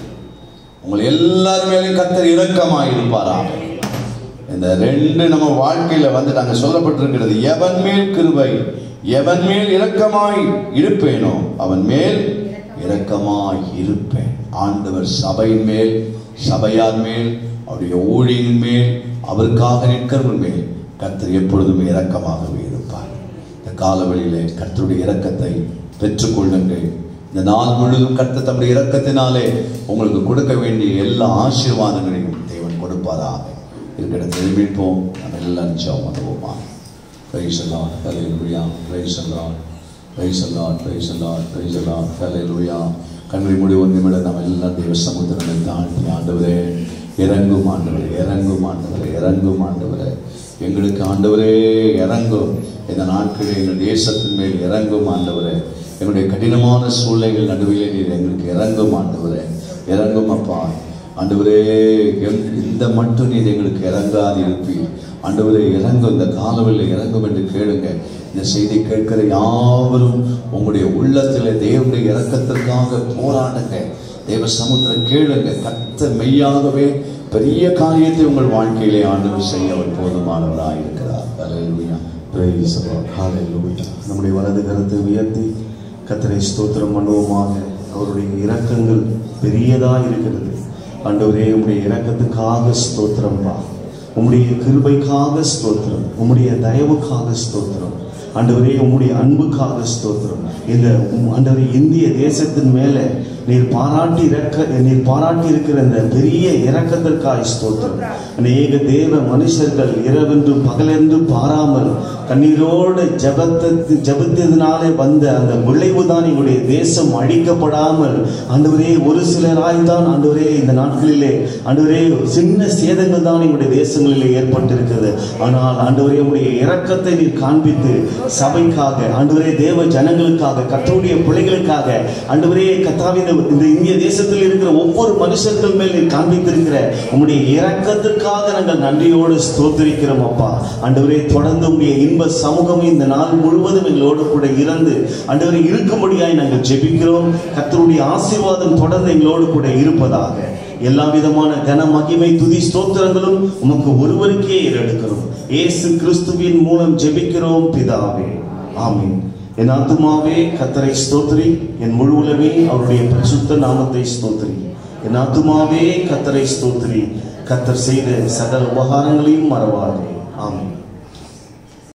உங்கள் எல்லாரும் மேலும் கர்த்தர் இரக்கமாய் இருப்பாராக இந்த ரெண்டு நம்ம வாழ்க்கையில வந்து நாங்க சொல்லப்பட்டிருக்கிறது எவன் மேல் கிருபை எவன் மேல் இரக்கமாய் இருப்பேனோ அவன் மேல் இரக்கமாய் இருப்பேன் ஆண்டவர் சபையின் மேல் சபையார் மேல் அவருடைய ஊழியின் மேல் அவருக்காக நிற்கிறவன் மேல் கர்த்தர் எப்பொழுதும் இரக்கமாகவே இருப்பார் இந்த காலவெளியிலே கர்த்தருடைய இரக்கத்தை பெற்றுக்கொள்ளுங்கள் இந்த நாள் முழுவதும் கர்த்தர் தம்முடைய இரக்கத்தினாலே உங்களுக்கு கொடுக்க வேண்டிய எல்லா ஆசீர்வாதங்களையும் தேவன் கொடுப்பாராக இருக்கிற தெரிவிப்போம் நம்ம எல்லாம் ஜெபம் பண்ணுவோமா Praise the Lord. Hallelujah. Praise the Lord. Praise the Lord. Praise the Lord. Praise the Lord. Hallelujah. கண்களை மூடி ஒரு நிமிடம் நம்ம எல்லாம் தேவ சமுத்திரங்களை தாழ்த்தி ஆண்டவரே இறங்கும் ஆண்டவரே இறங்கும் ஆண்டவரே இறங்கும் ஆண்டவரே எங்களுக்கு ஆண்டவரே இறங்கும் இந்த நாட்களில் எங்கள் தேசத்தின் மேல் இறங்கும் ஆண்டவரே எங்களுடைய கடினமான சூழ்நிலைகள் நடுவிலே நீர் எங்களுக்கு இறங்கும் ஆண்டவரே இறங்கும் அப்பா ஆண்டவரே எம்- இந்த மட்டும் நீர் எங்களுக்கு இறங்காது இருப்பீர் ஆண்டவரே இறங்கும் இந்த காலவில் இறங்கும் என்று கேளுங்க இந்த செய்தி கேட்கிற யாவரும் உங்களுடைய உள்ளத்தில் தேவனுடைய இறக்கத்திற்காக போராடுங்க தேவ சமுத்திரம் கேளுங்க கத்த மெய்யாகவே பெரிய காரியத்தை உங்கள் வாழ்க்கையிலே ஆண்டவர் செய்ய அவர் போதுமானவராக இருக்கிறார் Hallelujah.
Praise the Lord. Hallelujah. நம்முடைய வலது கரத்தை உயர்த்தி கத்தரை ஸ்தோத்திரம் பண்ணுவோமாக அவருடைய இரக்கங்கள் பெரியதா இருக்கிறது ஆண்டவரே உம்முடைய இரக்கத்துக்காக ஸ்தோத்திரம்பா உம்முடைய கிருபைக்காக ஸ்தோத்திரம் உம்முடைய தயவுக்காக ஸ்தோத்திரம் ஆண்டவரே உம்முடைய அன்புக்காக ஸ்தோத்திரம் இந்த உம் ஆண்டவரே இந்திய தேசத்தின் மேலே நீர் பாராட்டி இறக்க நீர் பாராட்டி இருக்கிற இந்த பெரிய இரக்கத்திற்காய் ஸ்தோத்திரம் அநேக தேவ மனுஷர்கள் இரவென்றும் பகலென்றும் பாராமல் கண்ணீரோடு ஜபத்து ஜபத்ததினாலே வந்த அந்த விளைவு தான் எங்களுடைய தேசம் அழிக்கப்படாமல் ஆண்டவரே ஒரு சிலராய் தான் ஆண்டவரே இந்த நாட்களிலே ஆண்டவரே சின்ன சேதங்கள் தான் எங்களுடைய தேசங்களிலே ஏற்பட்டிருக்கிறது ஆனால் ஆண்டவரே உடைய இரக்கத்தை நீர் காண்பித்து சபைக்காக ஆண்டவரே தேவ ஜனங்களுக்காக கத்தருடைய பிள்ளைகளுக்காக ஆண்டவரே கத்தாவின் இந்த- இந்த இந்திய தேசத்தில் இருக்கிற ஒவ்வொரு மனுஷர்கள் மேல் நீர் காண்பித்திருக்கிற உம்முடைய இரக்கத்திற்காக நாங்கள் நன்றியோடு ஸ்தோத்திரிக்கிறோம் அப்பா ஆண்டவரே தொடர்ந்து உம்முடைய இன்ப சமூகம் இந்த நாள் முழுவதும் எங்களோடு கூட இருந்து ஆண்டவரே இருக்கும்படியாய் நாங்கள் ஜெபிக்கிறோம் கர்த்தருடைய ஆசீர்வாதம் தொடர்ந்து எங்களோடு கூட இருப்பதாக எல்லா விதமான கன மகிமை துதி ஸ்தோத்திரங்களும் உமக்கு ஒருவருக்கே ஏறெடுக்கிறோம் இயேசு கிறிஸ்துவின் மூலம் ஜெபிக்கிறோம் பிதாவே ஆமென் என் ஆத்துமாவே கத்தரை ஸ்தோத்திரி என் முழு உலகமே அவருடைய பரிசுத்த நாமத்தை ஸ்தோத்திரி என் ஆத்துமாவே கத்தரை ஸ்தோத்திரி கத்தர் செய்த சகல உபகாரங்களையும் மறவாதே ஆமென்